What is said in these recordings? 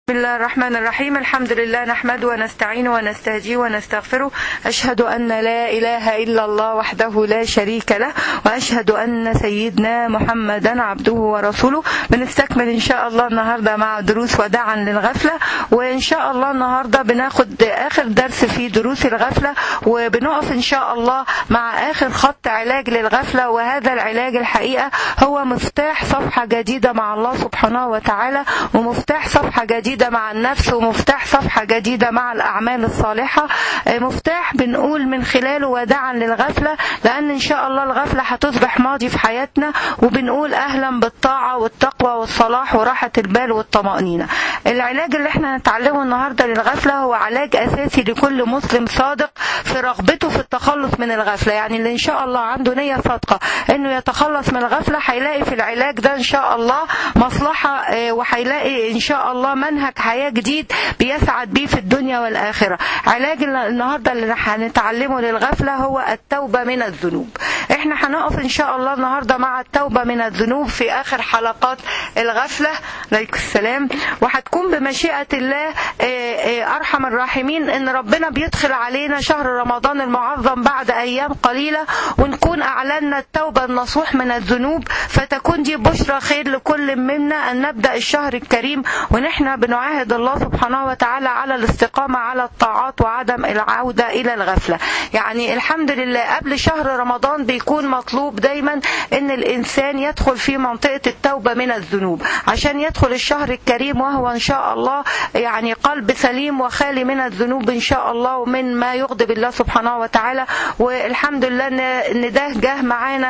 بسم الله الرحمن الرحيم الحمد لله نحمده ونستعينه ونستهديه ونستغفره أشهد أن لا إله إلا الله وحده لا شريك له وأشهد أن سيدنا محمدا عبده ورسوله بنستكمل إن شاء الله النهاردة مع دروس وداعا للغفلة وإن شاء الله النهاردة بناخد آخر درس في دروس الغفلة وبنقف إن شاء الله مع آخر خط علاج للغفلة وهذا العلاج الحقيقة هو مفتاح صفحة جديدة مع الله سبحانه وتعالى ومفتاح صفحة جديدة جديدة مع النفس ومفتاح صفحة جديدة مع الأعمال الصالحة مفتاح بنقول من خلاله وداعا للغفلة لأن إن شاء الله الغفلة هتصبح ماضي في حياتنا وبنقول أهلا بالطاعة والتقوى والصلاح وراحة البال والطمأنينة العلاج اللي احنا هنتعلمه النهاردة للغفلة هو علاج أساسي لكل مسلم صادق في رغبته في التخلص من الغفلة يعني اللي إن شاء الله عنده نية صادقة إنه يتخلص من الغفلة هيلاقي في العلاج ده إن شاء الله مصلحة وهيلاقي إن شاء الله منهج حياة جديد بيسعد بيه في الدنيا والآخرة علاج النهاردة اللي هنتعلمه للغفلة هو التوبة من الذنوب احنا هنقف ان شاء الله النهاردة مع التوبة من الذنوب في اخر حلقات الغفلة عليكم السلام وهتكون بمشيئة الله ارحم الراحمين ان ربنا بيدخل علينا شهر رمضان المعظم بعد ايام قليلة ونكون اعلنا التوبة النصوح من الذنوب فتكون دي بشرى خير لكل منا ان نبدأ الشهر الكريم ونحن بنعاهد الله سبحانه وتعالى على الاستقامة على الطاعات وعدم العودة إلى الغفلة يعني الحمد لله قبل شهر رمضان بيكون مطلوب دايما ان الانسان يدخل في منطقة التوبة من الذنوب عشان يدخل الشهر الكريم وهو ان شاء الله يعني قلب سليم وخالي من الذنوب ان شاء الله ومن ما يغضب الله سبحانه وتعالى والحمد لله ان ده جه معانا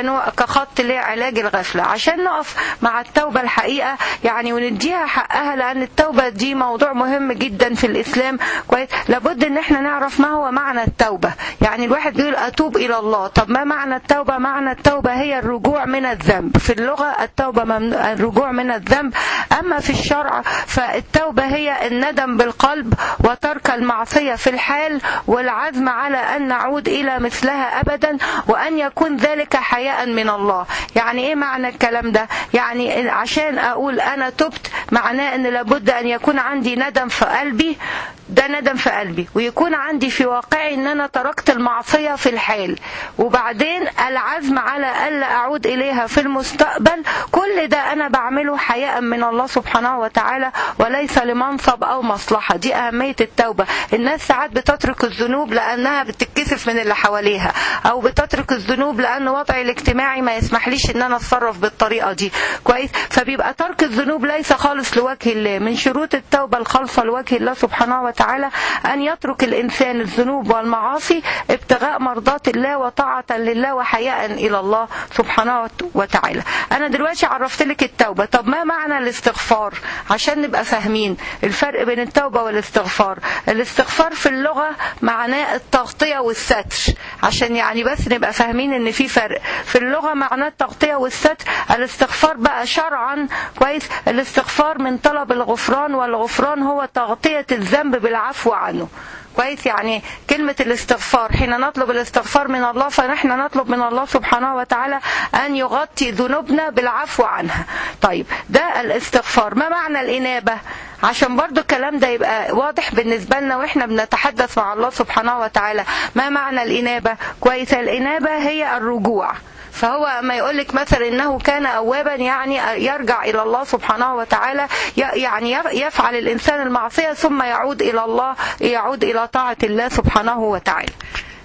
كخط لعلاج الغفلة عشان نقف مع التوبة الحقيقة يعني ونديها حقها لان التوبة دي موضوع مهم جدا في الإسلام كويس لابد ان احنا نعرف ما هو معنى التوبة يعني الواحد بيقول أتوب إلى الله طب ما معنى التوبة معنى التوبة هي الرجوع من الذنب في اللغة التوبة ممنوع الرجوع من الذنب أما في الشرع فالتوبة هي الندم بالقلب وترك المعصية في الحال والعزم على أن نعود إلى مثلها أبدا وأن يكون ذلك حياء من الله يعني إيه معنى الكلام ده يعني عشان أقول أنا تبت معناه أن لابد أن يكون عندي ندم في قلبي ده ندم في قلبي ويكون عندي في واقعي ان انا تركت المعصية في الحال وبعدين العزم على الا اعود اليها في المستقبل كل ده انا بعمله حياء من الله سبحانه وتعالى وليس لمنصب او مصلحة دي اهمية التوبة الناس ساعات بتترك الذنوب لانها بتتكسف من اللي حواليها او بتترك الذنوب لان وضعي الاجتماعي ما يسمحليش ان انا اتصرف بالطريقة دي كويس فبيبقى ترك الذنوب ليس خالص لوجه الله من شروط التوبة الخالصة لوجه الله سبحانه وتعالى وتعالى أن يترك الإنسان الذنوب والمعاصي ابتغاء مرضات الله وطاعة لله وحياء إلى الله سبحانه وتعالى أنا دلوقتي عرفت لك التوبة طب ما معنى الاستغفار عشان نبقى فاهمين الفرق بين التوبة والاستغفار الاستغفار في اللغة معناه التغطية والستر عشان يعني بس نبقى فاهمين ان في فرق في اللغة معناه التغطية والستر الاستغفار بقى شرعا كويس الاستغفار من طلب الغفران والغفران هو تغطية الذنب بالعفو عنه كويس يعني كلمة الاستغفار حين نطلب الاستغفار من الله فنحن نطلب من الله سبحانه وتعالى أن يغطي ذنوبنا بالعفو عنها طيب ده الاستغفار ما معنى الإنابة عشان برضو الكلام ده يبقى واضح بالنسبة لنا واحنا بنتحدث مع الله سبحانه وتعالى ما معنى الإنابة كويس الإنابة هي الرجوع فهو ما يقولك مثلا انه كان اوابا يعني يرجع الى الله سبحانه وتعالى يعني يفعل الانسان المعصيه ثم يعود الى الله يعود الى طاعه الله سبحانه وتعالى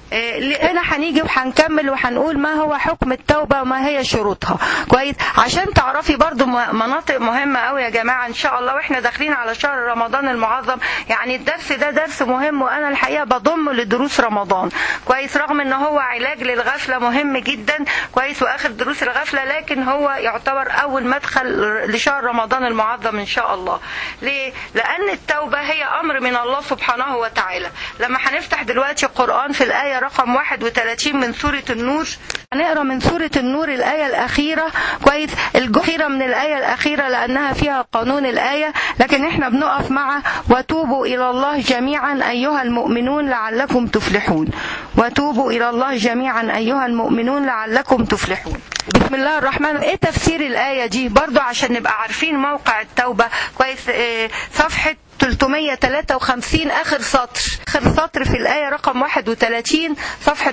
هنا هنيجي وهنكمل وهنقول ما هو حكم التوبة وما هي شروطها كويس عشان تعرفي برضو مناطق مهمة قوي يا جماعة ان شاء الله واحنا داخلين على شهر رمضان المعظم يعني الدرس ده درس مهم وانا الحقيقة بضمه لدروس رمضان كويس رغم ان هو علاج للغفلة مهم جدا كويس واخر دروس الغفلة لكن هو يعتبر اول مدخل لشهر رمضان المعظم ان شاء الله ليه لان التوبة هي امر من الله سبحانه وتعالى لما هنفتح دلوقتي القرآن في الآية رقم 31 من سورة النور هنقرا من سورة النور الآية الأخيرة كويس الأخيرة من الآية الأخيرة لأنها فيها قانون الآية لكن احنا بنقف مع وتوبوا إلى الله جميعا أيها المؤمنون لعلكم تفلحون وتوبوا إلى الله جميعا أيها المؤمنون لعلكم تفلحون بسم الله الرحمن ايه تفسير الآية دي برضو عشان نبقى عارفين موقع التوبة كويس اه صفحة 353 آخر سطر آخر سطر في الآية رقم 31 صفحة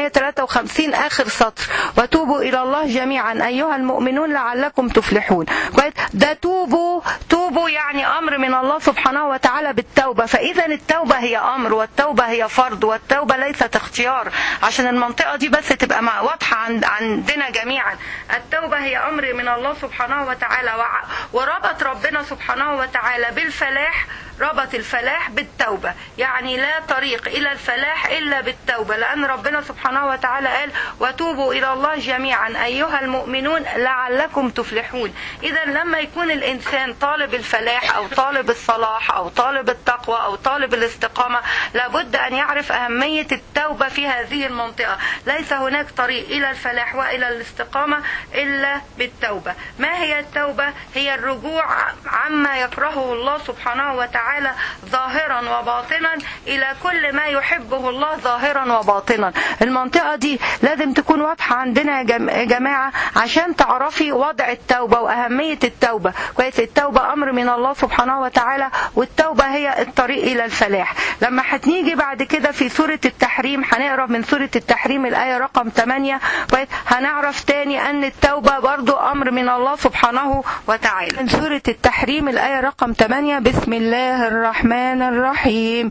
353 آخر سطر وتوبوا إلى الله جميعا أيها المؤمنون لعلكم تفلحون ده توبوا توبوا يعني أمر من الله سبحانه وتعالى بالتوبة فإذا التوبة هي أمر والتوبة هي فرض والتوبة ليست اختيار عشان المنطقة دي بس تبقى واضحة عندنا جميعا التوبة هي أمر من الله سبحانه وتعالى وربط ربنا سبحانه وتعالى بالفلاح ربط الفلاح بالتوبة يعني لا طريق إلى الفلاح إلا بالتوبة لأن ربنا سبحانه وتعالى قال وتوبوا إلى الله جميعا أيها المؤمنون لعلكم تفلحون إذا لما يكون الإنسان طالب الفلاح أو طالب الصلاح أو طالب التقوى أو طالب الاستقامة لابد أن يعرف أهمية التوبة في هذه المنطقة ليس هناك طريق إلى الفلاح وإلى الاستقامة إلا بالتوبة ما هي التوبة هي الرجوع عما يكرهه الله سبحانه وتعالى تعالى ظاهرا وباطنا إلى كل ما يحبه الله ظاهرا وباطنا المنطقة دي لازم تكون واضحة عندنا يا جماعة عشان تعرفي وضع التوبة وأهمية التوبة كويس التوبة أمر من الله سبحانه وتعالى والتوبة هي الطريق إلى الفلاح لما هتنيجي بعد كده في سورة التحريم هنقرا من سورة التحريم الآية رقم 8 كويس هنعرف تاني أن التوبة برضو أمر من الله سبحانه وتعالى من سورة التحريم الآية رقم 8 بسم الله الله الرحمن الرحيم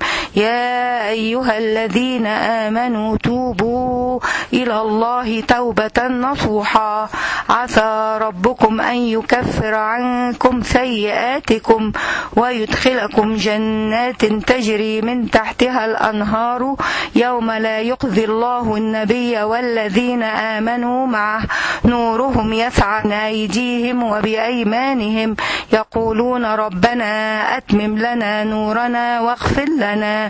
يا أيها الذين آمنوا توبوا إلى الله توبة نصوحا عسى ربكم أن يكفر عنكم سيئاتكم ويدخلكم جنات تجري من تحتها الأنهار يوم لا يخزي الله النبي والذين آمنوا معه نورهم يسعى أيديهم وبأيمانهم يقولون ربنا أتمم لنا نورنا واغفر لنا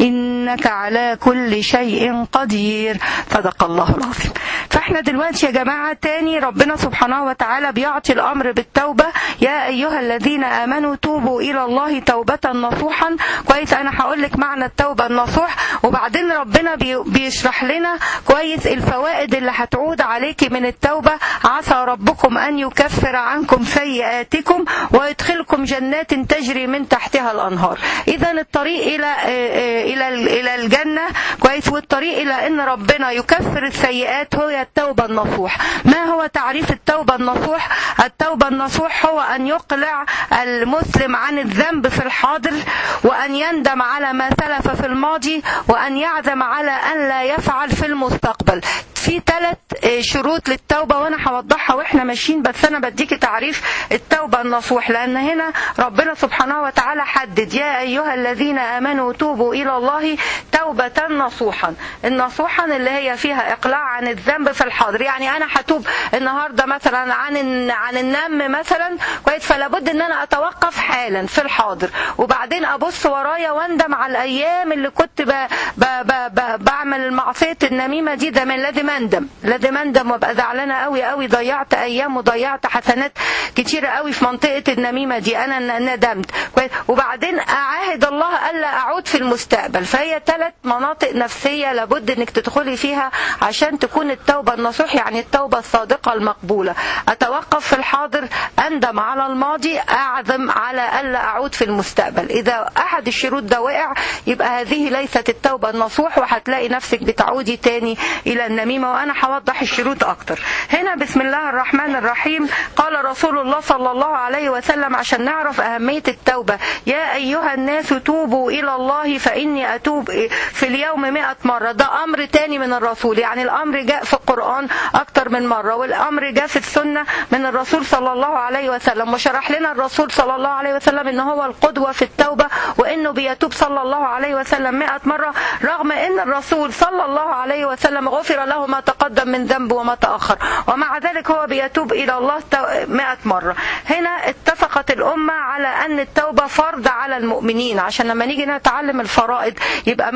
إنك على كل شيء قدير صدق الله العظيم فاحنا دلوقتي يا جماعة تاني ربنا سبحانه وتعالى بيعطي الأمر بالتوبة يا أيها الذين آمنوا توبوا إلى الله توبة نصوحا كويس أنا هقول لك معنى التوبة النصوح وبعدين ربنا بيشرح لنا كويس الفوائد اللي هتعود عليك من التوبة عسى ربكم أن يكفر عنكم سيئاتكم ويدخلكم جنات تجري من تحتها الأنهار إذا الطريق إلى إلى إلى الجنة كويس والطريق إلى أن ربنا يكفر السيئات هو التوبة النصوح ما هو تعريف التوبة النصوح التوبة النصوح هو أن يقلع المسلم عن الذنب في الحاضر وأن يندم على ما سلف في الماضي وأن يعزم على أن لا يفعل في المستقبل في ثلاث شروط للتوبة وأنا هوضحها وإحنا ماشيين بس أنا بديكي تعريف التوبة النصوح لأن هنا ربنا سبحانه وتعالى حدد يا أيها الذين آمنوا توبوا إلى الله توبة نصوحا النصوحا اللي هي فيها إقلاع عن الذنب في الحاضر يعني أنا هتوب النهاردة مثلا عن عن النم مثلا كويس فلا بد إن أنا أتوقف حالا في الحاضر وبعدين أبص ورايا واندم على الأيام اللي كنت ب ب ب ب بعمل معصية النميمة دي ده من لازم أندم لازم أندم وأبقى زعلانة قوي قوي ضيعت أيام وضيعت حسنات كتيرة قوي في منطقة النميمة دي أنا ندمت كويس وبعدين أعاهد الله ألا أعود في المستقبل فهي ثلاث مناطق نفسية لابد إنك تدخلي فيها عشان تكون التوبة النصوح يعني التوبة الصادقة المقبولة أتوقف في الحاضر أندم على الماضي أعزم على ألا أعود في المستقبل إذا أحد الشروط ده وقع يبقى هذه ليست التوبة النصوح وهتلاقي نفسك بتعودي تاني إلى النميمة وأنا هوضح الشروط أكتر هنا بسم الله الرحمن الرحيم قال رسول الله صلى الله عليه وسلم عشان نعرف أهمية التوبة يا أيها الناس توبوا إلى الله فإني أتوب في اليوم مئة مرة ده أمر تاني من الرسول يعني الأمر جاء في القرآن أكتر من مرة والأمر جاء في السنة من الرسول صلى الله عليه وسلم وشرح لنا الرسول صلى الله عليه وسلم إن هو القدوة في التوبة وإنه بيتوب صلى الله عليه وسلم مئة مرة رغم إن الرسول صلى الله عليه وسلم غفر له ما تقدم من ذنب وما تأخر ومع ذلك هو بيتوب إلى الله مئة مرة هنا اتفقت الأمة على أن التوبة فرض على المؤمنين عشان لما نيجي نتعلم الفرائض يبقى من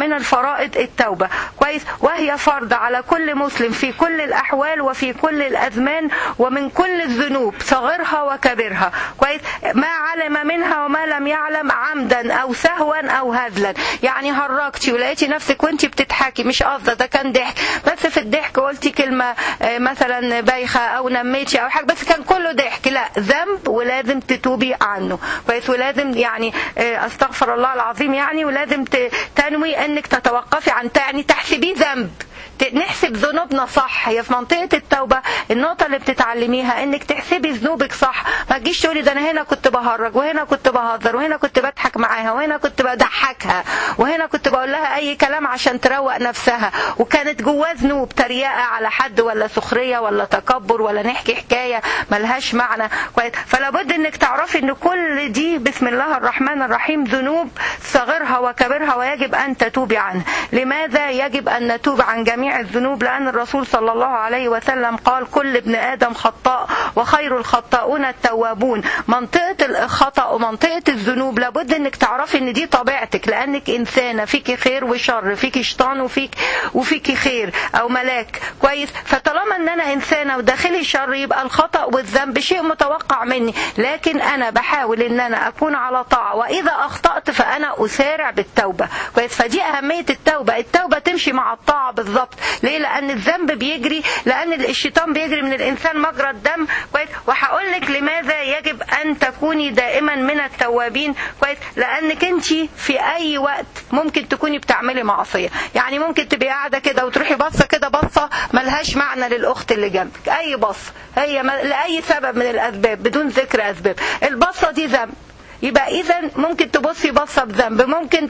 من الفرائض التوبة كويس وهي فرض على كل مسلم في كل الأحوال وفي كل الأزمان ومن كل الذنوب صغيرها وكبيرها كويس ما علم منها وما لم يعلم عمدا أو سهوا أو هزلا يعني هرجتي ولقيتي نفسك وانت بتضحكي مش قصده ده كان ضحك بس في الضحك قلتي كلمة مثلا بايخة أو نميتي أو حاجة بس كان كله ضحك لا ذنب ولازم تتوبي عنه كويس ولازم يعني استغفر الله العظيم يعني ولازم تنوي انك تتوقفي عن يعني تحسبيه ذنب نحسب ذنوبنا صح هي في منطقة التوبة النقطة اللي بتتعلميها انك تحسبي ذنوبك صح ما تجيش تقولي ده انا هنا كنت بهرج وهنا كنت بهزر وهنا كنت بضحك معاها وهنا كنت بضحكها وهنا كنت بقول لها اي كلام عشان تروق نفسها وكانت جواه ذنوب تريقة على حد ولا سخرية ولا تكبر ولا نحكي حكاية ملهاش معنى فلا بد انك تعرفي ان كل دي بسم الله الرحمن الرحيم ذنوب صغيرها وكبيرها ويجب ان تتوبي عنها لماذا يجب ان نتوب عن جميع جميع الذنوب لأن الرسول صلى الله عليه وسلم قال كل ابن آدم خطاء وخير الخطاؤون التوابون منطقة الخطأ ومنطقة الذنوب لابد انك تعرفي ان دي طبيعتك لانك انسانة فيكي خير وشر فيكي شيطان وفيك وفيكي خير او ملاك كويس فطالما ان انا انسانة وداخلي شر يبقى الخطأ والذنب شيء متوقع مني لكن انا بحاول ان انا اكون على طاعة واذا اخطأت فانا اسارع بالتوبة كويس فدي اهمية التوبة التوبة تمشي مع الطاعة بالظبط ليه لان الذنب بيجري لان الشيطان بيجري من الانسان مجرى الدم كويس وهقول لك لماذا يجب ان تكوني دائما من التوابين كويس لانك انت في اي وقت ممكن تكوني بتعملي معصيه يعني ممكن تبقي قاعده كده وتروحي باصه كده باصه ملهاش معنى للاخت اللي جنبك اي بصه هي لاي سبب من الاسباب بدون ذكر اسباب البصه دي ذنب يبقى اذا ممكن تبصي بصه بذنب ممكن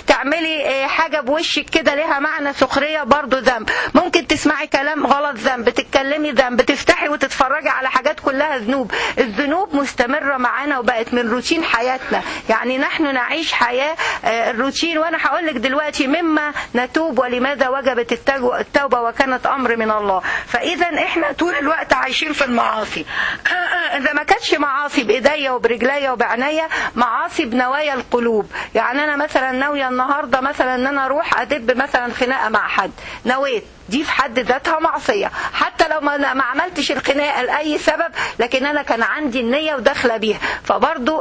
تعملي حاجه بوشك كده ليها معنى سخريه برضو ذنب ممكن تسمعي كلام غلط ذنب تتكلمي ذنب تفتحي وتتفرجي على حاجات كلها ذنوب الذنوب مستمره معانا وبقت من روتين حياتنا يعني نحن نعيش حياه الروتين وانا هقول لك دلوقتي مما نتوب ولماذا وجبت التوبه وكانت امر من الله فاذا احنا طول الوقت عايشين في المعاصي اذا ما كانتش معاصي بايديا وبرجليا وبعناية معاصي بنوايا القلوب يعني انا مثلا ناويه النهارده مثلا ان انا اروح ادب مثلا خناقه مع حد نويت دي في حد ذاتها معصية حتى لو ما, ما عملتش الخناقة لأي سبب لكن أنا كان عندي النية وداخلة بيها فبرضو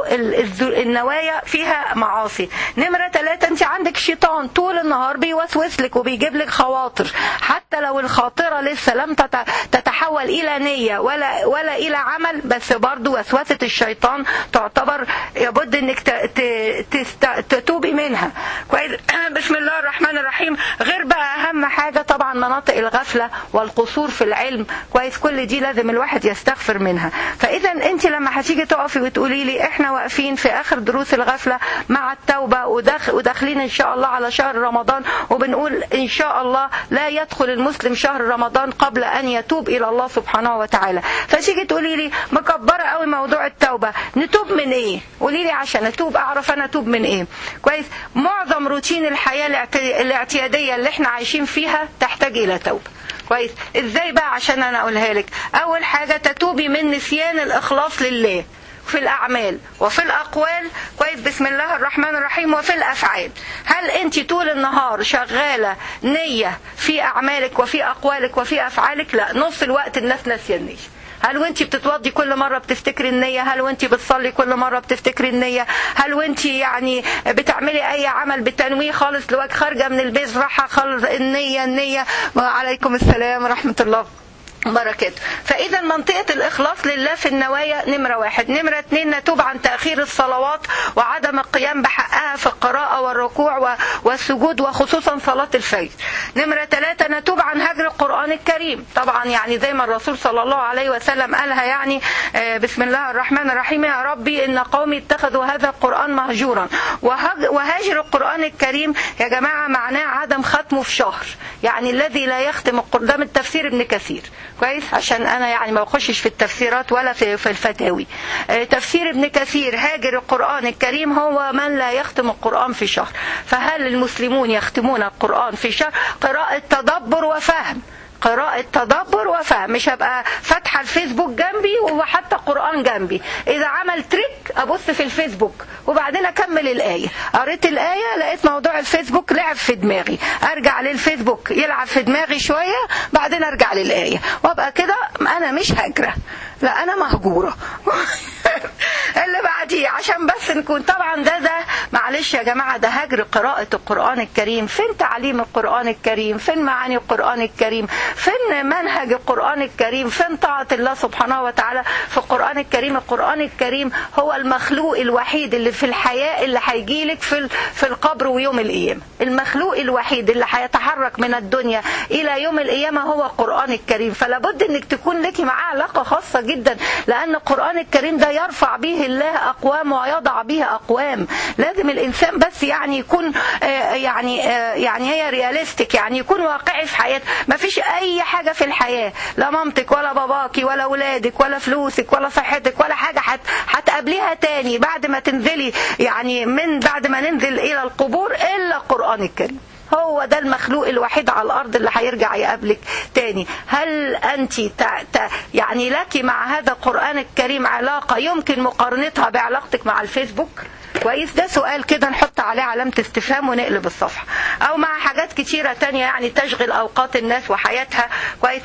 النوايا فيها معاصي نمرة ثلاثة أنت عندك شيطان طول النهار بيوسوس لك وبيجيب لك خواطر حتى لو الخاطرة لسه لم تتحول إلى نية ولا, ولا إلى عمل بس برضو وسوسة الشيطان تعتبر يبد أنك تتوبي منها كويس بسم الله الرحمن الرحيم غير بقى أهم حاجة طبعا مناطق الغفلة والقصور في العلم كويس كل دي لازم الواحد يستغفر منها فإذا أنت لما هتيجي تقفي وتقولي لي إحنا واقفين في آخر دروس الغفلة مع التوبة وداخلين إن شاء الله على شهر رمضان وبنقول إن شاء الله لا يدخل المسلم شهر رمضان قبل أن يتوب إلى الله سبحانه وتعالى فتيجي تقولي لي مكبرة قوي موضوع التوبة نتوب من إيه قولي لي عشان أتوب أعرف أنا أتوب من إيه كويس معظم روتين الحياة الاعتيادية اللي إحنا عايشين فيها تحتاج الى توبه كويس ازاي بقى عشان انا اقولها لك اول حاجه تتوبي من نسيان الاخلاص لله في الأعمال وفي الأقوال كويس بسم الله الرحمن الرحيم وفي الأفعال هل أنت طول النهار شغالة نية في أعمالك وفي أقوالك وفي أفعالك لا نص الوقت الناس ناسية النية هل وانت بتتوضي كل مرة بتفتكري النية هل وانت بتصلي كل مرة بتفتكري النية هل وانت يعني بتعملي اي عمل بالتنويه خالص لوجه خارجة من البيت راحة خالص النية النية وعليكم السلام ورحمة الله بركاته فإذا منطقة الإخلاص لله في النوايا نمرة واحد نمرة اتنين نتوب عن تأخير الصلوات وعدم القيام بحقها في القراءة والركوع والسجود وخصوصا صلاة الفجر نمرة ثلاثة نتوب عن هجر القرآن الكريم طبعا يعني زي ما الرسول صلى الله عليه وسلم قالها يعني بسم الله الرحمن الرحيم يا ربي إن قومي اتخذوا هذا القرآن مهجورا وهاجر القرآن الكريم يا جماعة معناه عدم ختمه في شهر يعني الذي لا يختم القرآن ده من تفسير ابن كثير كويس عشان انا يعني ما بخشش في التفسيرات ولا في, في الفتاوي تفسير ابن كثير هاجر القرآن الكريم هو من لا يختم القرآن في شهر فهل المسلمون يختمون القرآن في شهر قراءة تدبر وفهم قراءة تدبر وفهم مش هبقى فاتحة الفيسبوك جنبي وحتى قرآن جنبي إذا عمل تريك أبص في الفيسبوك وبعدين أكمل الآية قريت الآية لقيت موضوع الفيسبوك لعب في دماغي أرجع للفيسبوك يلعب في دماغي شوية بعدين أرجع للآية وأبقى كده أنا مش هجرة لا أنا مهجورة اللي بعديه عشان بس نكون طبعا ده ده معلش يا جماعة ده هجر قراءة القرآن الكريم فين تعليم القرآن الكريم فين معاني القرآن الكريم فين منهج القرآن الكريم فين طاعة الله سبحانه وتعالى في القرآن الكريم القرآن الكريم هو المخلوق الوحيد اللي في الحياة اللي هيجيلك في في القبر ويوم القيامة المخلوق الوحيد اللي هيتحرك من الدنيا إلى يوم القيامة هو القرآن الكريم فلا بد انك تكون لك معاه علاقة خاصة جدا لأن القرآن الكريم ده يرفع به الله أقوام ويضع به أقوام لازم الإنسان بس يعني يكون يعني يعني هي رياليستيك يعني يكون واقعي في حياته ما فيش أي حاجة في الحياة لا مامتك ولا باباكي ولا أولادك ولا فلوسك ولا صحتك ولا حاجة هتقابليها تاني بعد ما تنزلي يعني من بعد ما ننزل إلى القبور إلا القرآن الكريم هو ده المخلوق الوحيد على الارض اللي هيرجع يقابلك تاني هل انت تع... تع... يعني لك مع هذا القران الكريم علاقه يمكن مقارنتها بعلاقتك مع الفيسبوك كويس ده سؤال كده نحط عليه علامة استفهام ونقلب الصفحة أو مع حاجات كتيرة تانية يعني تشغل أوقات الناس وحياتها كويس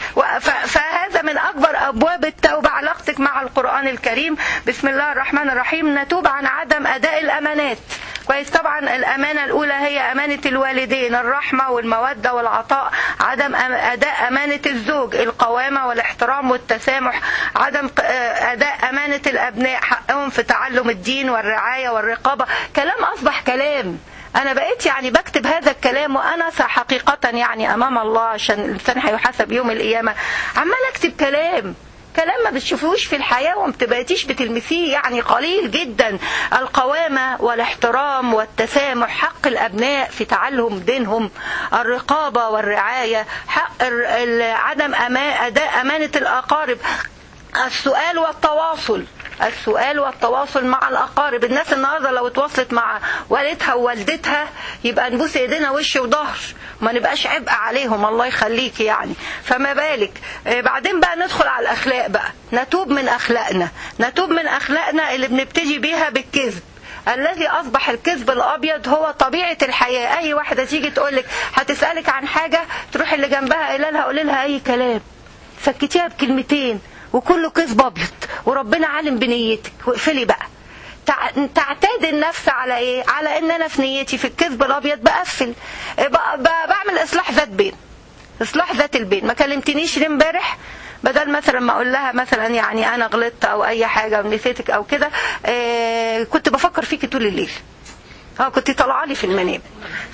فهذا من أكبر أبواب التوبة علاقتك مع القرآن الكريم بسم الله الرحمن الرحيم نتوب عن عدم أداء الأمانات كويس طبعا الأمانة الأولى هي أمانة الوالدين الرحمة والمودة والعطاء عدم أداء أمانة الزوج القوامة والاحترام والتسامح عدم أداء أمانة الأبناء حقهم في تعلم الدين والرعاية والرقابة كلام أصبح كلام أنا بقيت يعني بكتب هذا الكلام وأنا حقيقة يعني أمام الله عشان الإنسان هيحاسب يوم القيامة عمال أكتب كلام كلام ما بتشوفوش في الحياة وما بتبقيتيش بتلمسيه يعني قليل جدا القوامة والاحترام والتسامح حق الأبناء في تعلم دينهم الرقابة والرعاية حق عدم أداء أمانة الأقارب السؤال والتواصل السؤال والتواصل مع الأقارب الناس النهاردة لو اتواصلت مع والدها ووالدتها يبقى نبوس ايدينا وش وظهر ما نبقاش عبء عليهم الله يخليك يعني فما بالك بعدين بقى ندخل على الأخلاق بقى نتوب من أخلاقنا نتوب من أخلاقنا اللي بنبتدي بيها بالكذب الذي أصبح الكذب الأبيض هو طبيعة الحياة أي واحدة تيجي تقولك هتسألك عن حاجة تروح اللي جنبها قايله لها قولي لها أي كلام سكتيها بكلمتين وكله كذب ابيض وربنا عالم بنيتك واقفلي بقى تعتاد النفس على ايه على ان انا في نيتي في الكذب الابيض بقفل بعمل اصلاح ذات بين اصلاح ذات البين ما كلمتنيش ليه امبارح بدل مثلا ما اقول لها مثلا يعني انا غلطت او اي حاجه ونسيتك او كده إيه كنت بفكر فيكي طول الليل اه كنت طالعه لي في المنام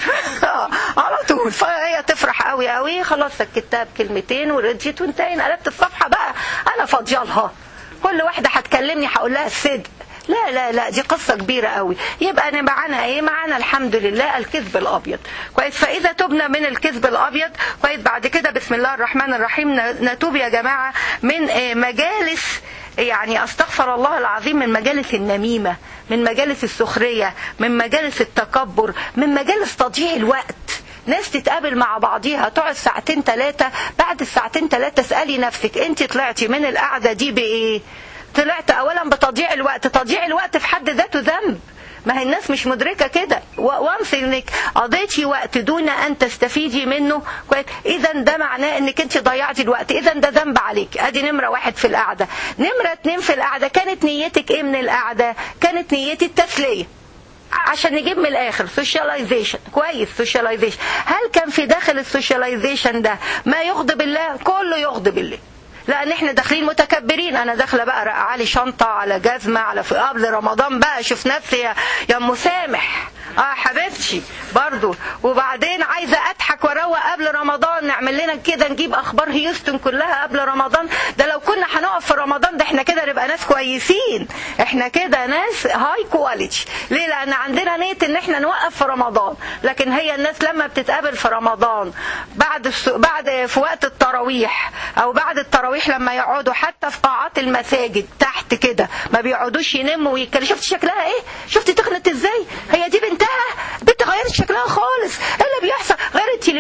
اه على طول فهي تفرح قوي قوي خلاص سكتها بكلمتين ورجيت وانتهينا قلبت الصفحه بقى انا فاضيه لها كل واحده هتكلمني هقول لها الصدق لا لا لا دي قصة كبيرة قوي يبقى أنا معانا إيه معانا الحمد لله الكذب الأبيض كويس فإذا تبنا من الكذب الأبيض كويس بعد كده بسم الله الرحمن الرحيم نتوب يا جماعة من مجالس يعني استغفر الله العظيم من مجالس النميمة من مجالس السخرية من مجالس التكبر من مجالس تضييع الوقت ناس تتقابل مع بعضيها تقعد ساعتين ثلاثة بعد الساعتين ثلاثة اسألي نفسك انت طلعتي من القعدة دي بإيه طلعت اولا بتضييع الوقت تضييع الوقت في حد ذاته ذنب ما هي الناس مش مدركة كده وانس انك قضيتي وقت دون ان تستفيدي منه اذا ده معناه انك انت ضيعتي الوقت اذا ده ذنب عليك ادي نمرة واحد في القعدة نمرة اتنين في القعدة كانت نيتك ايه من القعدة كانت نيتي التسلية عشان نجيب من الاخر سوشياليزيشن كويس سوشياليزيشن هل كان في داخل السوشياليزيشن ده ما يغضب الله كله يغضب الله لان احنا داخلين متكبرين انا داخله بقى رقع لي شنطه على جزمه على في قبل رمضان بقى اشوف نفسي يا, يا مسامح اه حبيبتي برضو وبعدين عايزه اضحك واروق قبل رمضان نعمل لنا كده نجيب اخبار هيوستن كلها قبل رمضان ده لو كنا هنقف في رمضان ده احنا كده نبقى ناس كويسين احنا كده ناس هاي كواليتي ليه لان عندنا نيه ان احنا نوقف في رمضان لكن هي الناس لما بتتقابل في رمضان بعد بعد في وقت التراويح او بعد التراويح لما يقعدوا حتى في قاعات المساجد تحت كده ما بيقعدوش ينموا ويتكلموا شفت شكلها ايه شفت تخنت ازاي هي دي بنتها بنت غيرت شكلها خالص ايه اللي بيحصل غير التليفون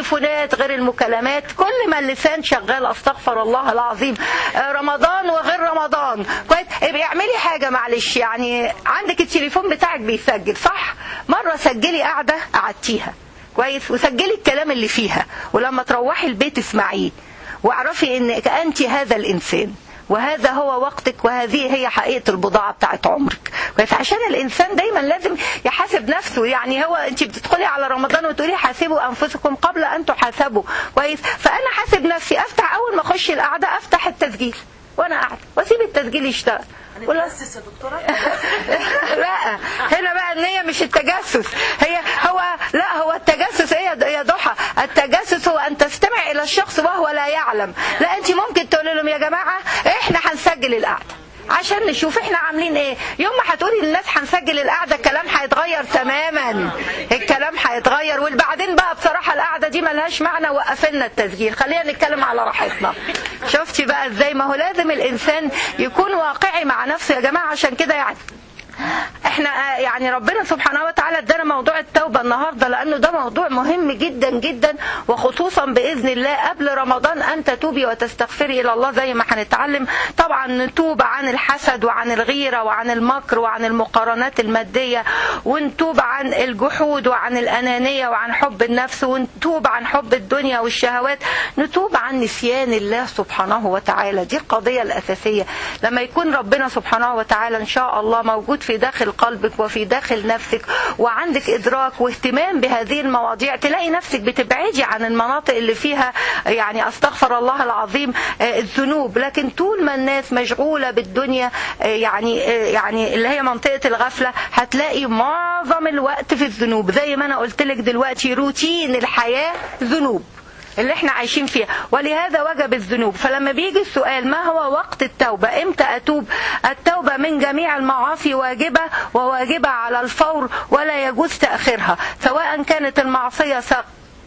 التليفونات غير المكالمات كل ما اللسان شغال استغفر الله العظيم آه، رمضان وغير رمضان كويس ابقي اعملي حاجه معلش يعني عندك التليفون بتاعك بيسجل صح مره سجلي قاعده قعدتيها كويس وسجلي الكلام اللي فيها ولما تروحي البيت اسمعيه واعرفي انك انت هذا الانسان وهذا هو وقتك وهذه هي حقيقة البضاعة بتاعت عمرك كويس عشان الإنسان دايما لازم يحاسب نفسه يعني هو أنت بتدخلي على رمضان وتقولي حاسبوا أنفسكم قبل أن تحاسبوا كويس فأنا حاسب نفسي أفتح أول ما أخش القعدة أفتح التسجيل وأنا قاعدة وأسيب التسجيل يشتغل ولا بس يا دكتورة لا هنا بقى النية مش التجسس هي هو لا هو التجسس ايه يا- يا ضحى التجسس هو ان تستمع الى الشخص وهو لا يعلم لا انت ممكن تقولي لهم يا جماعة احنا هنسجل القعدة عشان نشوف احنا عاملين ايه يوم ما هتقولي للناس هنسجل القعده الكلام هيتغير تماما الكلام هيتغير وبعدين بقى بصراحه القعده دي ملهاش معنى وقفلنا التسجيل خلينا نتكلم على راحتنا شفتي بقى ازاي ما هو لازم الانسان يكون واقعي مع نفسه يا جماعه عشان كده يعني احنا آه، يعني ربنا سبحانه وتعالى ادانا موضوع التوبه النهارده لانه ده موضوع مهم جدا جدا وخصوصا باذن الله قبل رمضان ان تتوبي وتستغفري الى الله زي ما هنتعلم طبعا نتوب عن الحسد وعن الغيره وعن المكر وعن المقارنات الماديه ونتوب عن الجحود وعن الانانيه وعن حب النفس ونتوب عن حب الدنيا والشهوات نتوب عن نسيان الله سبحانه وتعالى دي القضيه الاساسيه لما يكون ربنا سبحانه وتعالى ان شاء الله موجود في داخل قلبك وفي داخل نفسك وعندك ادراك واهتمام بهذه المواضيع تلاقي نفسك بتبعدي عن المناطق اللي فيها يعني استغفر الله العظيم آه، الذنوب لكن طول ما الناس مشغوله بالدنيا آه، يعني آه، يعني اللي هي منطقه الغفله هتلاقي معظم الوقت في الذنوب زي ما انا قلت لك دلوقتي روتين الحياه ذنوب اللي احنا عايشين فيها ولهذا وجب الذنوب فلما بيجي السؤال ما هو وقت التوبة امتى اتوب التوبة من جميع المعاصي واجبة وواجبة على الفور ولا يجوز تأخيرها سواء كانت المعصية سق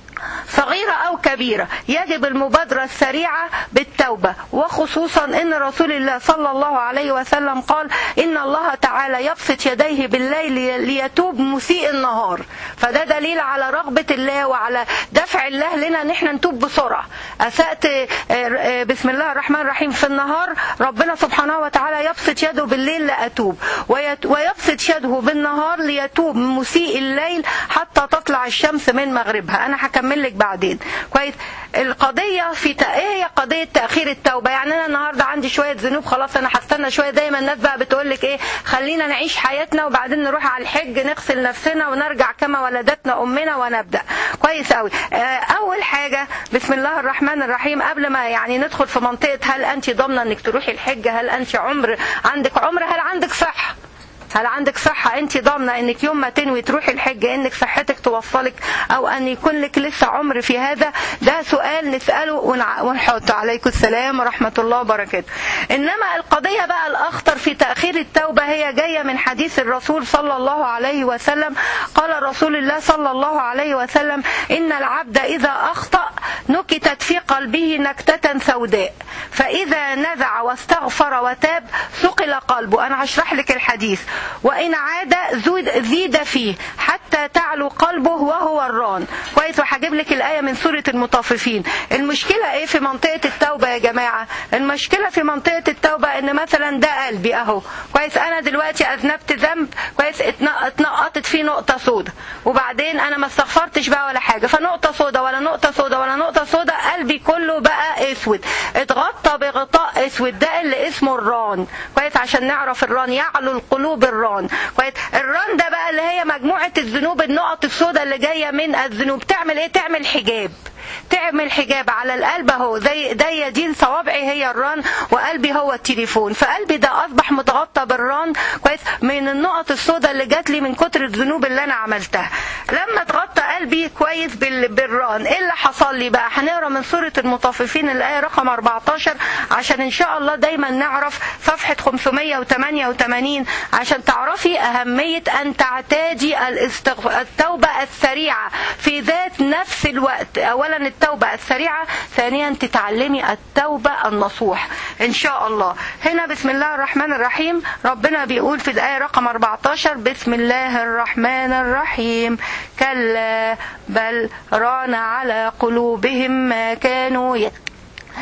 صغيرة أو كبيرة يجب المبادرة السريعة بالتوبة وخصوصا أن رسول الله صلى الله عليه وسلم قال إن الله تعالى يبسط يديه بالليل ليتوب مسيء النهار فده دليل على رغبة الله وعلى دفع الله لنا ان احنا نتوب بسرعة أسأت آه، آه، بسم الله الرحمن الرحيم في النهار ربنا سبحانه وتعالى يبسط يده بالليل لأتوب ويت- ويبسط يده بالنهار ليتوب مسيء الليل حتى تطلع الشمس من مغربها أنا هكمل لك بعدين كويس القضية في ت... ايه هي قضية تأخير التوبة يعني أنا النهاردة عندي شوية ذنوب خلاص أنا هستنى شوية دايما الناس بقى بتقول لك ايه خلينا نعيش حياتنا وبعدين نروح على الحج نغسل نفسنا ونرجع كما ولدتنا أمنا ونبدأ كويس قوي آه، أول حاجة بسم الله الرحمن الرحيم قبل ما يعني ندخل في منطقة هل أنت ضامنة إنك تروحي الحج هل أنت عمر عندك عمر هل عندك صحة هل عندك صحة انت ضامنة انك يوم ما تنوي تروحي الحج انك صحتك توصلك او ان يكون لك لسه عمر في هذا ده سؤال نسأله ونع- ونحط عليكم السلام ورحمة الله وبركاته انما القضية بقى الاخطر في تأخير التوبة هي جاية من حديث الرسول صلى الله عليه وسلم قال رسول الله صلى الله عليه وسلم ان العبد اذا اخطأ نكتت في قلبه نكتة سوداء فاذا نزع واستغفر وتاب ثقل قلبه انا هشرح لك الحديث وإن عاد زود زيد فيه حتى تعلو قلبه وهو الران كويس وهجيب لك الآية من سورة المطففين المشكلة إيه في منطقة التوبة يا جماعة المشكلة في منطقة التوبة إن مثلا ده قلبي أهو كويس أنا دلوقتي أذنبت ذنب كويس اتن- اتنقطت فيه نقطة سودة وبعدين أنا ما استغفرتش بقى ولا حاجة فنقطة سودة ولا نقطة سودة ولا نقطة سودة قلبي كله بقى اسود اتغطى بغطاء اسود ده اللي اسمه الران كويس عشان نعرف الران يعلو القلوب الران كويس الران ده بقى اللي هي مجموعة الذنوب النقط السوداء اللي جاية من الذنوب تعمل ايه تعمل حجاب تعمل حجاب على القلب اهو زي ايديا دي صوابعي هي الران وقلبي هو التليفون فقلبي ده اصبح متغطى بالران كويس من النقط السوداء اللي جات لي من كتر الذنوب اللي انا عملتها لما اتغطى قلبي كويس بال- بالران ايه اللي حصل لي بقى هنقرا من سوره المطففين الايه رقم 14 عشان ان شاء الله دايما نعرف صفحه 588 عشان تعرفي اهميه ان تعتادي الاستغف... التوبه السريعه في ذات نفس الوقت اولا التوبه السريعه ثانيا تتعلمي التوبه النصوح ان شاء الله هنا بسم الله الرحمن الرحيم ربنا بيقول في الايه رقم 14 بسم الله الرحمن الرحيم كلا بل ران على قلوبهم ما كانوا يكسبون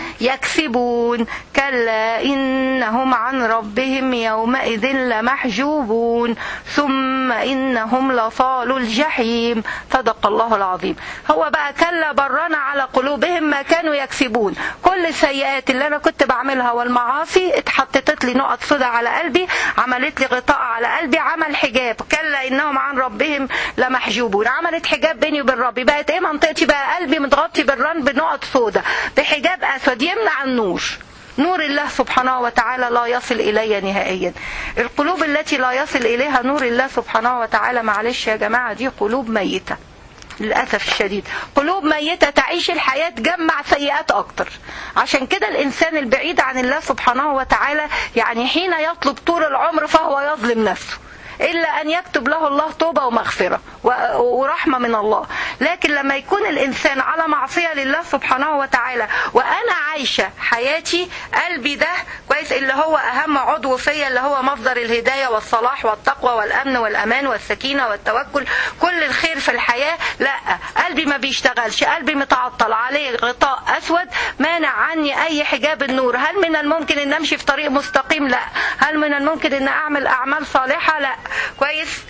يكسبون كلا إنهم عن ربهم يومئذ لمحجوبون ثم إنهم لصال الجحيم صدق الله العظيم هو بقى كلا برنا على قلوبهم ما كانوا يكسبون كل السيئات اللي أنا كنت بعملها والمعاصي اتحطت لي نقط سودة على قلبي عملت لي غطاء على قلبي عمل حجاب كلا إنهم عن ربهم لمحجوبون عملت حجاب بيني وبين ربي بقت إيه منطقتي بقى قلبي متغطي بالرن بنقط سودة بحجاب أسود يمنع النور نور الله سبحانه وتعالى لا يصل إلي نهائيا القلوب التي لا يصل إليها نور الله سبحانه وتعالى معلش يا جماعة دي قلوب ميتة للأسف الشديد قلوب ميتة تعيش الحياة تجمع سيئات أكتر عشان كده الإنسان البعيد عن الله سبحانه وتعالى يعني حين يطلب طول العمر فهو يظلم نفسه إلا أن يكتب له الله توبة ومغفرة ورحمة من الله لكن لما يكون الإنسان على معصية لله سبحانه وتعالى وأنا عايشة حياتي قلبي ده كويس اللي هو أهم عضو فيا اللي هو مصدر الهداية والصلاح والتقوى والأمن والأمان والسكينة والتوكل كل الخير في الحياة لا قلبي ما بيشتغلش قلبي متعطل عليه غطاء أسود مانع عني أي حجاب النور هل من الممكن أن أمشي في طريق مستقيم لا هل من الممكن أن أعمل أعمال صالحة لا كويس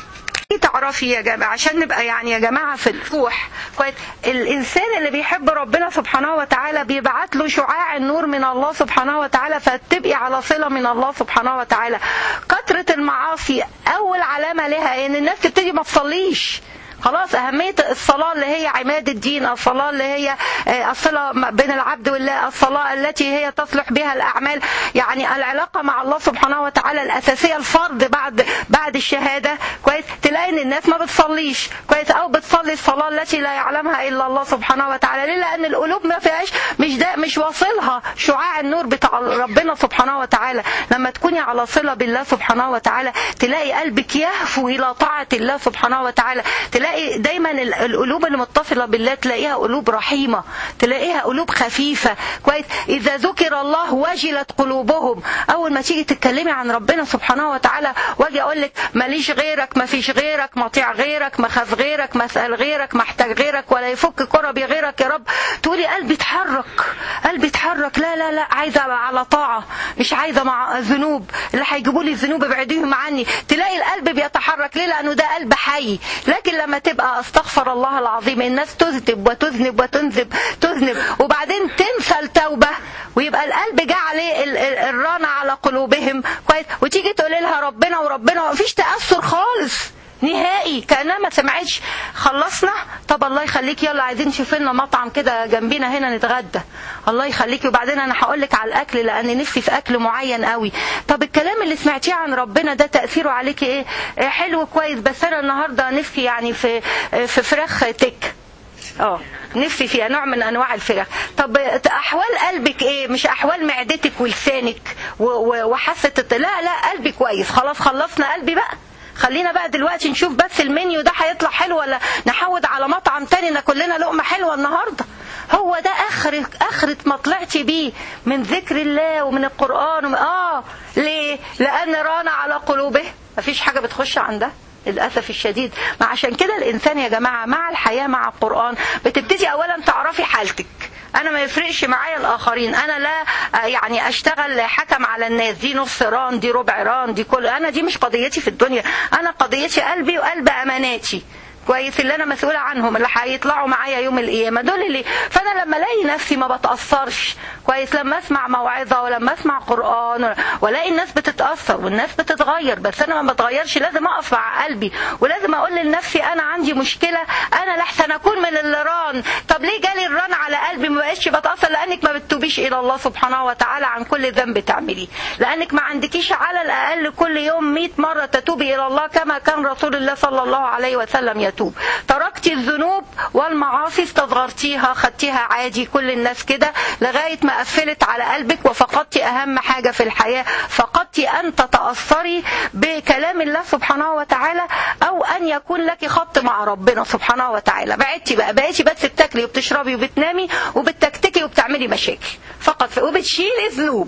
تعرفي يا جماعة عشان نبقى يعني يا جماعة في الفوح كويس الإنسان اللي بيحب ربنا سبحانه وتعالى بيبعت له شعاع النور من الله سبحانه وتعالى فتبقي على صلة من الله سبحانه وتعالى كثرة المعاصي أول علامة لها إن الناس تبتدي ما تصليش خلاص أهمية الصلاة اللي هي عماد الدين الصلاة اللي هي الصلة بين العبد والله الصلاة التي هي تصلح بها الأعمال يعني العلاقة مع الله سبحانه وتعالى الأساسية الفرض بعد بعد الشهادة كويس تلاقي إن الناس ما بتصليش كويس أو بتصلي الصلاة التي لا يعلمها إلا الله سبحانه وتعالى ليه لأن القلوب ما فيهاش مش ده مش واصلها شعاع النور بتاع ربنا سبحانه وتعالى لما تكوني على صلة بالله سبحانه وتعالى تلاقي قلبك يهفو إلى طاعة الله سبحانه وتعالى تلاقي دايما القلوب اللي متصلة بالله تلاقيها قلوب رحيمة تلاقيها قلوب خفيفة كويس إذا ذكر الله وجلت قلوبهم أول ما تيجي تتكلمي عن ربنا سبحانه وتعالى واجي أقول لك ماليش غيرك ما فيش غيرك مطيع غيرك مخاف غيرك مسأل غيرك محتاج غيرك ولا يفك كربي غيرك يا رب تقولي قلبي اتحرك قلبي اتحرك لا لا لا عايزة على طاعة مش عايزة مع ذنوب اللي هيجيبوا لي الذنوب ابعديهم عني تلاقي القلب بيتحرك ليه لأنه ده قلب حي لكن لما تبقى استغفر الله العظيم الناس تذنب وتذنب وتنذب تذنب وبعدين تنسى التوبة ويبقى القلب جه عليه الران على قلوبهم كويس وتيجي تقول لها ربنا وربنا ومفيش تأثر خالص نهائي كانها ما سمعتش خلصنا طب الله يخليك يلا عايزين نشوف لنا مطعم كده جنبينا هنا نتغدى الله يخليكي وبعدين انا هقول لك على الاكل لان نفسي في اكل معين قوي طب الكلام اللي سمعتيه عن ربنا ده تاثيره عليكي ايه إيه حلو كويس بس انا النهارده نفسي يعني في في فراخ تك اه نفسي فيها نوع من انواع الفراخ طب احوال قلبك ايه مش احوال معدتك ولسانك وحاسه لا لا قلبي كويس خلاص خلصنا قلبي بقى خلينا بقى دلوقتي نشوف بس المنيو ده هيطلع حلو ولا نحود على مطعم تاني ناكل لنا لقمه حلوه النهارده هو ده اخر اخرة ما طلعتي بيه من ذكر الله ومن القران ومن اه ليه لان ران على قلوبه مفيش حاجه بتخش عندها للاسف الشديد ما عشان كده الانسان يا جماعه مع الحياه مع القران بتبتدي اولا تعرفي حالتك انا ما يفرقش معايا الاخرين انا لا يعني اشتغل حكم على الناس دي نص ران دي ربع ران دي كل انا دي مش قضيتي في الدنيا انا قضيتي قلبي وقلب اماناتي كويس اللي انا مسؤوله عنهم اللي هيطلعوا معايا يوم القيامه دول اللي فانا لما الاقي نفسي ما بتاثرش كويس لما اسمع موعظه ولما اسمع قران والاقي الناس بتتاثر والناس بتتغير بس انا ما بتغيرش لازم اقف مع قلبي ولازم اقول لنفسي انا عندي مشكله انا لحسن اكون من اللي ران طب ليه جالي الران على قلبي ما بقتش بتاثر لانك ما بتتوبيش الى الله سبحانه وتعالى عن كل ذنب تعمليه لانك ما عندكيش على الاقل كل يوم 100 مره تتوبي الى الله كما كان رسول الله صلى الله عليه وسلم يتوب يتوب تركتي الذنوب والمعاصي استصغرتيها خدتيها عادي كل الناس كده لغاية ما قفلت على قلبك وفقدتي أهم حاجة في الحياة فقدتي أن تتأثري بكلام الله سبحانه وتعالى أو أن يكون لك خط مع ربنا سبحانه وتعالى بعدتي بقى بقيتي بس بتاكلي وبتشربي وبتنامي وبتكتكي وبتعملي مشاكل فقط وبتشيلي ذنوب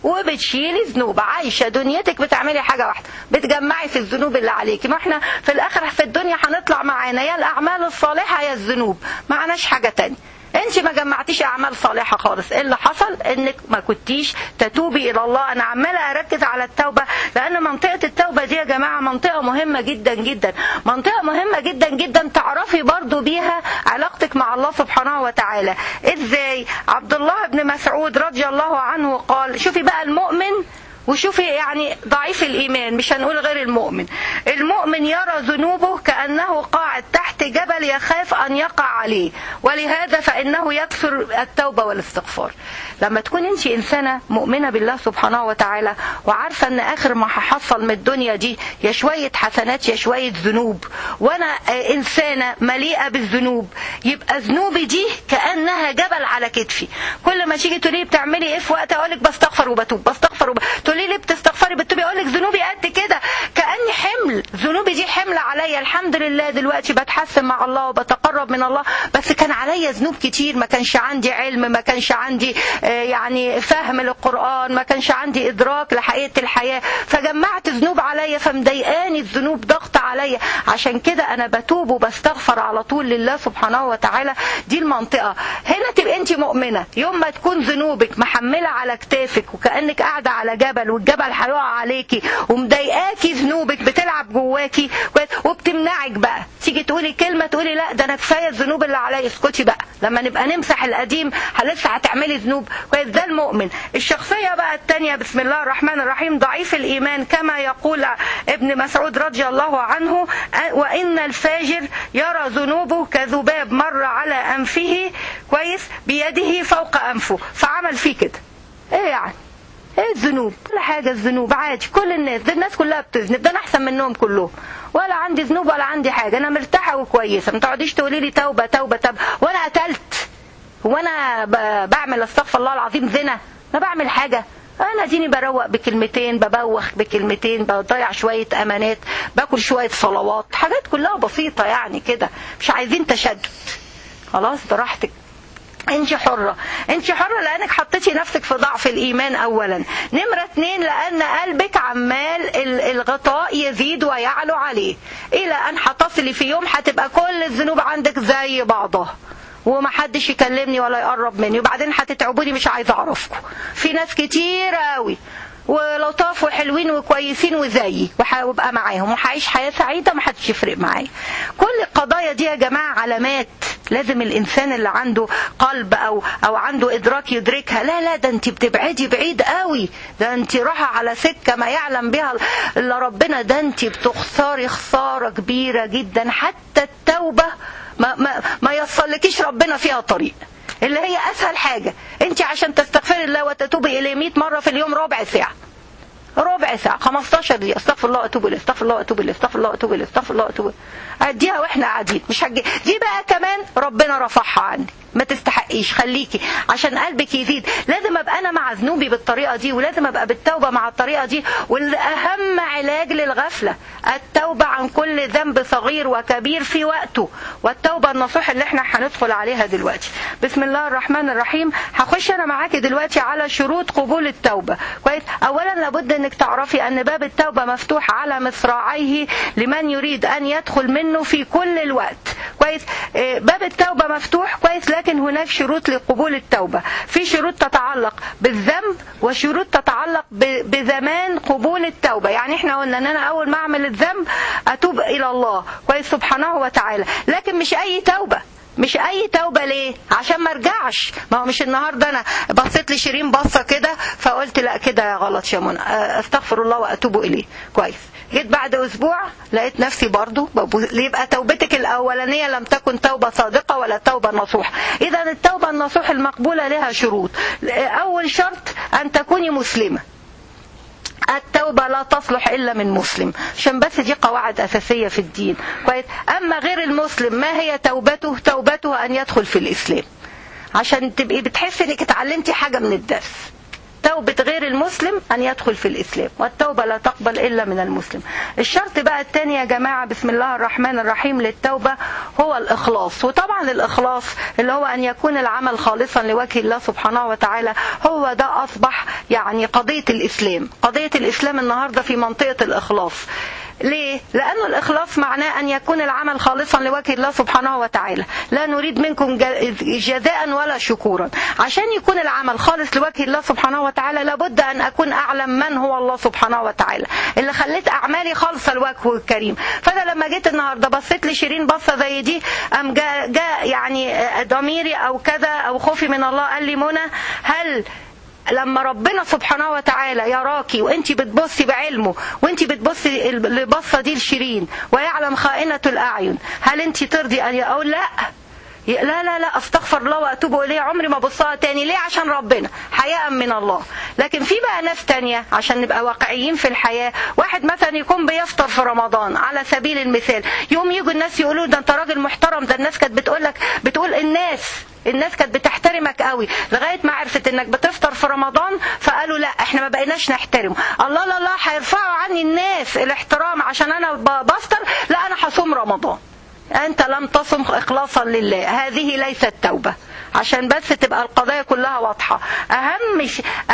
وبتشيلي ذنوب عايشه دنيتك بتعملي حاجه واحده بتجمعي في الذنوب اللي عليكي ما احنا في الاخر في الدنيا هنطلع معانا يا الاعمال الصالحه يا الذنوب معناش حاجه تانية انت ما جمعتيش اعمال صالحه خالص ايه اللي حصل انك ما كنتيش تتوبي الى الله انا عماله اركز على التوبه لان منطقه التوبه دي يا جماعه منطقه مهمه جدا جدا منطقه مهمه جدا جدا تعرفي برضو بيها علاقتك مع الله سبحانه وتعالى ازاي عبد الله بن مسعود رضي الله عنه قال شوفي بقى المؤمن وشوفي يعني ضعيف الإيمان مش هنقول غير المؤمن المؤمن يرى ذنوبه كأنه قاعد تحت جبل يخاف أن يقع عليه ولهذا فإنه يكثر التوبة والاستغفار لما تكون انت إنسانة مؤمنة بالله سبحانه وتعالى وعارفة أن آخر ما هحصل من الدنيا دي يا شوية حسنات يا شوية ذنوب وأنا إنسانة مليئة بالذنوب يبقى ذنوبي دي كأنها جبل على كتفي كل ما تيجي تقولي بتعملي ايه في وقت اقول لك بستغفر وبتوب بستغفر وب... تقولي لي بتستغفري بتوبي اقول لك ذنوبي قد كده كاني حمل ذنوبي دي حمل عليا الحمد لله دلوقتي بتحسن مع الله وبتقرب من الله بس كان عليا ذنوب كتير ما كانش عندي علم ما كانش عندي يعني فهم للقران ما كانش عندي ادراك لحقيقه الحياه فجمعت ذنوب عليا فمضايقاني الذنوب ضغط عليا عشان كده انا بتوب وبستغفر على طول لله سبحانه وتعالى دي المنطقه هنا تبقى انت مؤمنه يوم ما تكون ذنوبك محمله على كتافك وكانك قاعده على جبل والجبل هيقع عليكي ومضايقاكي ذنوبك بتلعب جواكي وبتمنعك بقى تيجي تقولي كلمه تقولي لا ده انا كفايه الذنوب اللي عليا اسكتي بقى لما نبقى نمسح القديم لسه هتعملي ذنوب كويس ده المؤمن الشخصيه بقى الثانيه بسم الله الرحمن الرحيم ضعيف الايمان كما يقول ابن مسعود رضي الله عنه وان الفاجر يرى ذنوبه كذباب مر على انفه كويس بيده فوق انفه فعمل فيه كده ايه يعني ايه الذنوب كل حاجه الذنوب عادي كل الناس ده الناس كلها بتذنب ده انا احسن منهم كلهم ولا عندي ذنوب ولا عندي حاجه انا مرتاحه وكويسه ما تقعديش تقولي لي توبه توبه توبه وانا قتلت وانا بعمل استغفر الله العظيم زنا ما بعمل حاجه انا ديني بروق بكلمتين ببوخ بكلمتين بضيع شويه امانات باكل شويه صلوات حاجات كلها بسيطه يعني كده مش عايزين تشدد خلاص براحتك انت حرة انت حرة لانك حطيتي نفسك في ضعف الايمان اولا نمرة اتنين لان قلبك عمال الغطاء يزيد ويعلو عليه الى ان هتصلي في يوم هتبقى كل الذنوب عندك زي بعضها ومحدش يكلمني ولا يقرب مني وبعدين هتتعبوني مش عايزه اعرفكم في ناس كتير قوي ولطاف وحلوين وكويسين وزيي وهبقى معاهم وهعيش حياه سعيده محدش يفرق معايا كل القضايا دي يا جماعه علامات لازم الانسان اللي عنده قلب او او عنده ادراك يدركها لا لا ده انت بتبعدي بعيد قوي ده انت رايحه على سكه ما يعلم بها الا ربنا ده انت بتخسري خساره كبيره جدا حتى التوبه ما ما ما يصلكيش ربنا فيها طريق اللي هي اسهل حاجه انت عشان تستغفري الله وتتوبي اليه 100 مره في اليوم ربع ساعه ربع ساعة 15 دقيقة استغفر الله واتوب اليه استغفر الله واتوب اليه استغفر الله واتوب اليه استغفر الله واتوب اليه اديها واحنا قاعدين مش هجي دي بقى كمان ربنا رفعها عني ما تستحقيش خليكي عشان قلبك يزيد لازم ابقى انا مع ذنوبي بالطريقه دي ولازم ابقى بالتوبه مع الطريقه دي والاهم علاج للغفله التوبه عن كل ذنب صغير وكبير في وقته والتوبه النصوح اللي احنا هندخل عليها دلوقتي بسم الله الرحمن الرحيم هخش انا معاكي دلوقتي على شروط قبول التوبه كويس اولا لابد انك تعرفي ان باب التوبه مفتوح على مصراعيه لمن يريد ان يدخل منه في كل الوقت كويس باب التوبه مفتوح كويس لكن هناك شروط لقبول التوبة في شروط تتعلق بالذنب وشروط تتعلق بزمان قبول التوبة يعني احنا قلنا ان انا اول ما اعمل الذنب اتوب الى الله كويس سبحانه وتعالى لكن مش اي توبة مش اي توبه ليه عشان ما ارجعش ما هو مش النهارده انا بصيت لشيرين بصه كده فقلت لا كده غلط يا منى استغفر الله واتوب اليه كويس جيت بعد اسبوع لقيت نفسي برضو يبقى توبتك الاولانيه لم تكن توبه صادقه ولا توبه نصوح اذا التوبه النصوح المقبوله لها شروط اول شرط ان تكوني مسلمه التوبة لا تصلح إلا من مسلم عشان بس دي قواعد أساسية في الدين كويس أما غير المسلم ما هي توبته توبته أن يدخل في الإسلام عشان تبقي بتحسي إنك اتعلمتي حاجة من الدرس توبة غير المسلم أن يدخل في الإسلام والتوبة لا تقبل إلا من المسلم الشرط بقى الثاني يا جماعة بسم الله الرحمن الرحيم للتوبة هو الإخلاص وطبعا الإخلاص اللي هو أن يكون العمل خالصا لوجه الله سبحانه وتعالى هو ده أصبح يعني قضية الإسلام قضية الإسلام النهاردة في منطقة الإخلاص ليه؟ لأنه الإخلاص معناه أن يكون العمل خالصا لوجه الله سبحانه وتعالى لا نريد منكم جزاء ولا شكورا عشان يكون العمل خالص لوجه الله سبحانه وتعالى لابد أن أكون أعلم من هو الله سبحانه وتعالى اللي خليت أعمالي خالصة لوجهه الكريم فأنا لما جيت النهاردة بصيت لشيرين بصة زي دي أم جاء, جاء يعني ضميري أو كذا أو خوفي من الله قال لي منى هل لما ربنا سبحانه وتعالى يراكي وانت بتبصي بعلمه وانت بتبصي البصه دي لشيرين ويعلم خائنه الاعين هل انت ترضي ان اقول لا لا لا لا استغفر الله واتوب اليه عمري ما بصها تاني ليه عشان ربنا حياء من الله لكن في بقى ناس تانية عشان نبقى واقعيين في الحياه واحد مثلا يكون بيفطر في رمضان على سبيل المثال يوم يجوا الناس يقولوا ده انت راجل محترم ده الناس كانت بتقول لك بتقول الناس الناس كانت بتحترمك قوي لغايه ما عرفت انك بتفطر في رمضان فقالوا لا احنا ما بقيناش نحترم الله لا لا هيرفعوا عني الناس الاحترام عشان انا بفطر لا انا هصوم رمضان أنت لم تصم إخلاصا لله هذه ليست توبة عشان بس تبقى القضايا كلها واضحة أهم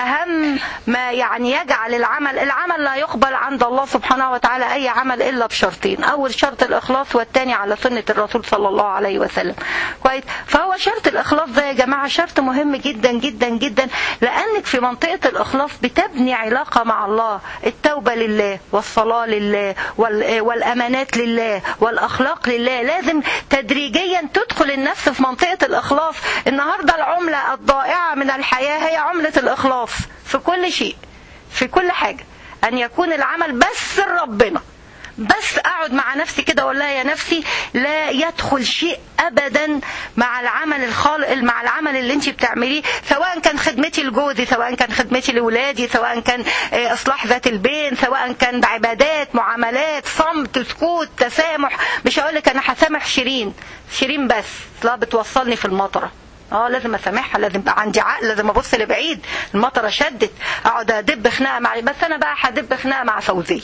أهم ما يعني يجعل العمل العمل لا يقبل عند الله سبحانه وتعالى أي عمل إلا بشرطين أول شرط الإخلاص والثاني على سنة الرسول صلى الله عليه وسلم كويس فهو شرط الإخلاص ده يا جماعة شرط مهم جدا جدا جدا لأنك في منطقة الإخلاص بتبني علاقة مع الله التوبة لله والصلاة لله والأمانات لله والأخلاق لله لازم تدريجيا تدخل النفس في منطقة الإخلاص النهاردة العملة الضائعة من الحياة هي عملة الإخلاص في كل شيء في كل حاجة أن يكون العمل بس لربنا بس اقعد مع نفسي كده اقول لها يا نفسي لا يدخل شيء ابدا مع العمل الخالق مع العمل اللي انت بتعمليه سواء كان خدمتي لجوزي سواء كان خدمتي لاولادي سواء كان اصلاح ذات البين سواء كان بعبادات معاملات صمت سكوت تسامح مش هقول لك انا هسامح شيرين شيرين بس لا بتوصلني في المطره اه لازم اسامحها لازم يبقى عندي عقل لازم ابص لبعيد المطره شدت اقعد ادب خناقه مع بس انا بقى هدب خناقه مع فوزيه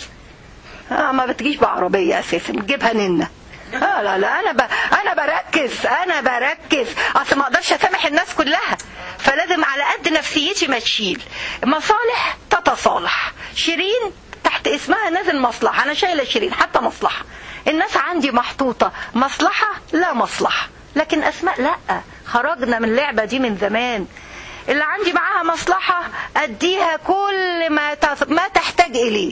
آه ما بتجيش بعربية أساسا بتجيبها ننة آه لا لا أنا ب... أنا بركز أنا بركز أصل ما أقدرش أسامح الناس كلها فلازم على قد نفسيتي ما تشيل مصالح تتصالح شيرين تحت اسمها نازل مصلحة أنا شايلة شيرين حتى مصلحة الناس عندي محطوطة مصلحة لا مصلحة لكن أسماء لا خرجنا من اللعبة دي من زمان اللي عندي معاها مصلحة أديها كل ما ما تحتاج إليه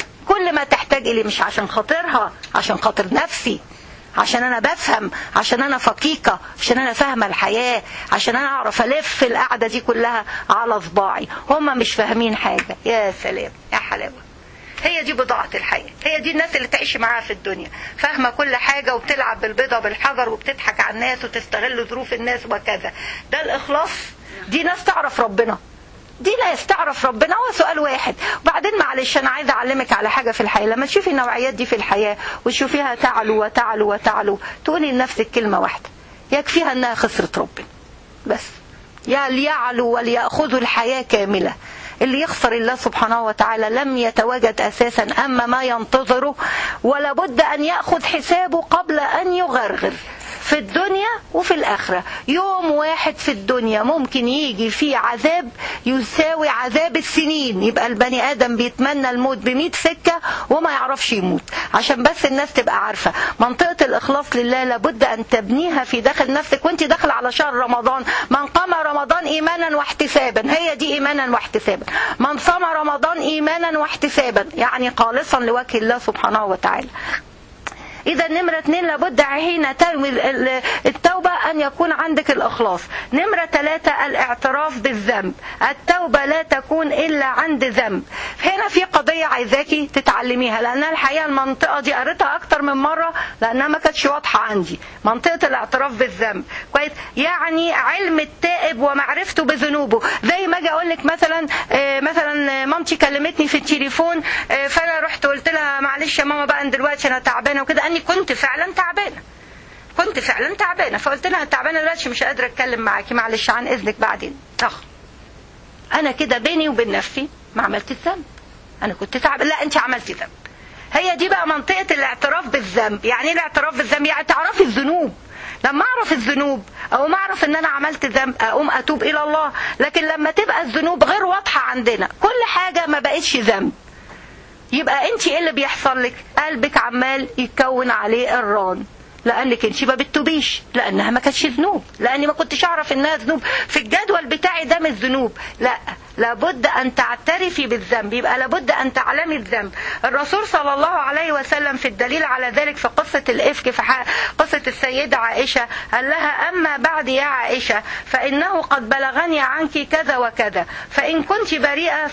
كل ما تحتاج إليه مش عشان خاطرها عشان خاطر نفسي عشان انا بفهم عشان انا فقيقة عشان انا فاهمة الحياة عشان انا اعرف الف القعدة دي كلها على صباعي هم مش فاهمين حاجة يا سلام يا حلاوة هي دي بضاعة الحياة هي دي الناس اللي تعيش معاها في الدنيا فاهمة كل حاجة وبتلعب بالبيضة بالحجر وبتضحك على الناس وتستغل ظروف الناس وكذا ده الإخلاص دي ناس تعرف ربنا دي ناس تعرف ربنا هو سؤال واحد وبعدين معلش انا عايزه اعلمك على حاجه في الحياه لما تشوفي النوعيات دي في الحياه وتشوفيها تعلو وتعلو وتعلو تقولي لنفسك كلمه واحده يكفيها انها خسرت ربنا بس يا ليعلو وليأخذوا الحياه كامله اللي يخسر الله سبحانه وتعالى لم يتواجد اساسا اما ما ينتظره ولا بد ان ياخذ حسابه قبل ان يغرغر في الدنيا وفي الآخرة يوم واحد في الدنيا ممكن يجي فيه عذاب يساوي عذاب السنين يبقى البني آدم بيتمنى الموت بمئة سكة وما يعرفش يموت عشان بس الناس تبقى عارفة منطقة الإخلاص لله لابد أن تبنيها في داخل نفسك وانت داخل على شهر رمضان من قام رمضان إيمانا واحتسابا هي دي إيمانا واحتسابا من صام رمضان إيمانا واحتسابا يعني خالصا لوجه الله سبحانه وتعالى إذا نمرة اثنين لابد حين تنوي التوبة أن يكون عندك الإخلاص نمرة ثلاثة الاعتراف بالذنب التوبة لا تكون إلا عند ذنب هنا في قضية عايزاكي تتعلميها لأن الحقيقة المنطقة دي قريتها أكتر من مرة لأنها ما كانتش واضحة عندي منطقة الاعتراف بالذنب كويس يعني علم التائب ومعرفته بذنوبه زي ما اجي اقول لك مثلا مثلا مامتي كلمتني في التليفون فانا رحت قلت لها معلش يا ماما بقى دلوقتي انا تعبانه وكده اني كنت فعلا تعبانه كنت فعلا تعبانه فقلت لها تعبانه دلوقتي مش قادره اتكلم معاكي معلش عن اذنك بعدين اخ انا كده بيني وبين نفسي ما عملت الذنب انا كنت تعب لا انت عملتي ذنب هي دي بقى منطقه الاعتراف بالذنب يعني ايه الاعتراف بالذنب يعني تعرفي الذنوب لما اعرف الذنوب او ما اعرف ان انا عملت ذنب اقوم اتوب الى الله لكن لما تبقى الذنوب غير واضحه عندنا كل حاجه ما بقتش ذنب يبقى انت ايه اللي بيحصل لك قلبك عمال يتكون عليه الران لانك انت ما بتتوبيش لانها ما كانتش ذنوب لاني ما كنتش اعرف انها ذنوب في الجدول بتاعي ده مش ذنوب لا لابد ان تعترفي بالذنب يبقى لابد ان تعلمي الذنب الرسول صلى الله عليه وسلم في الدليل على ذلك في قصة الإفك في قصة السيدة عائشة قال لها أما بعد يا عائشة فإنه قد بلغني عنك كذا وكذا فإن كنت بريئة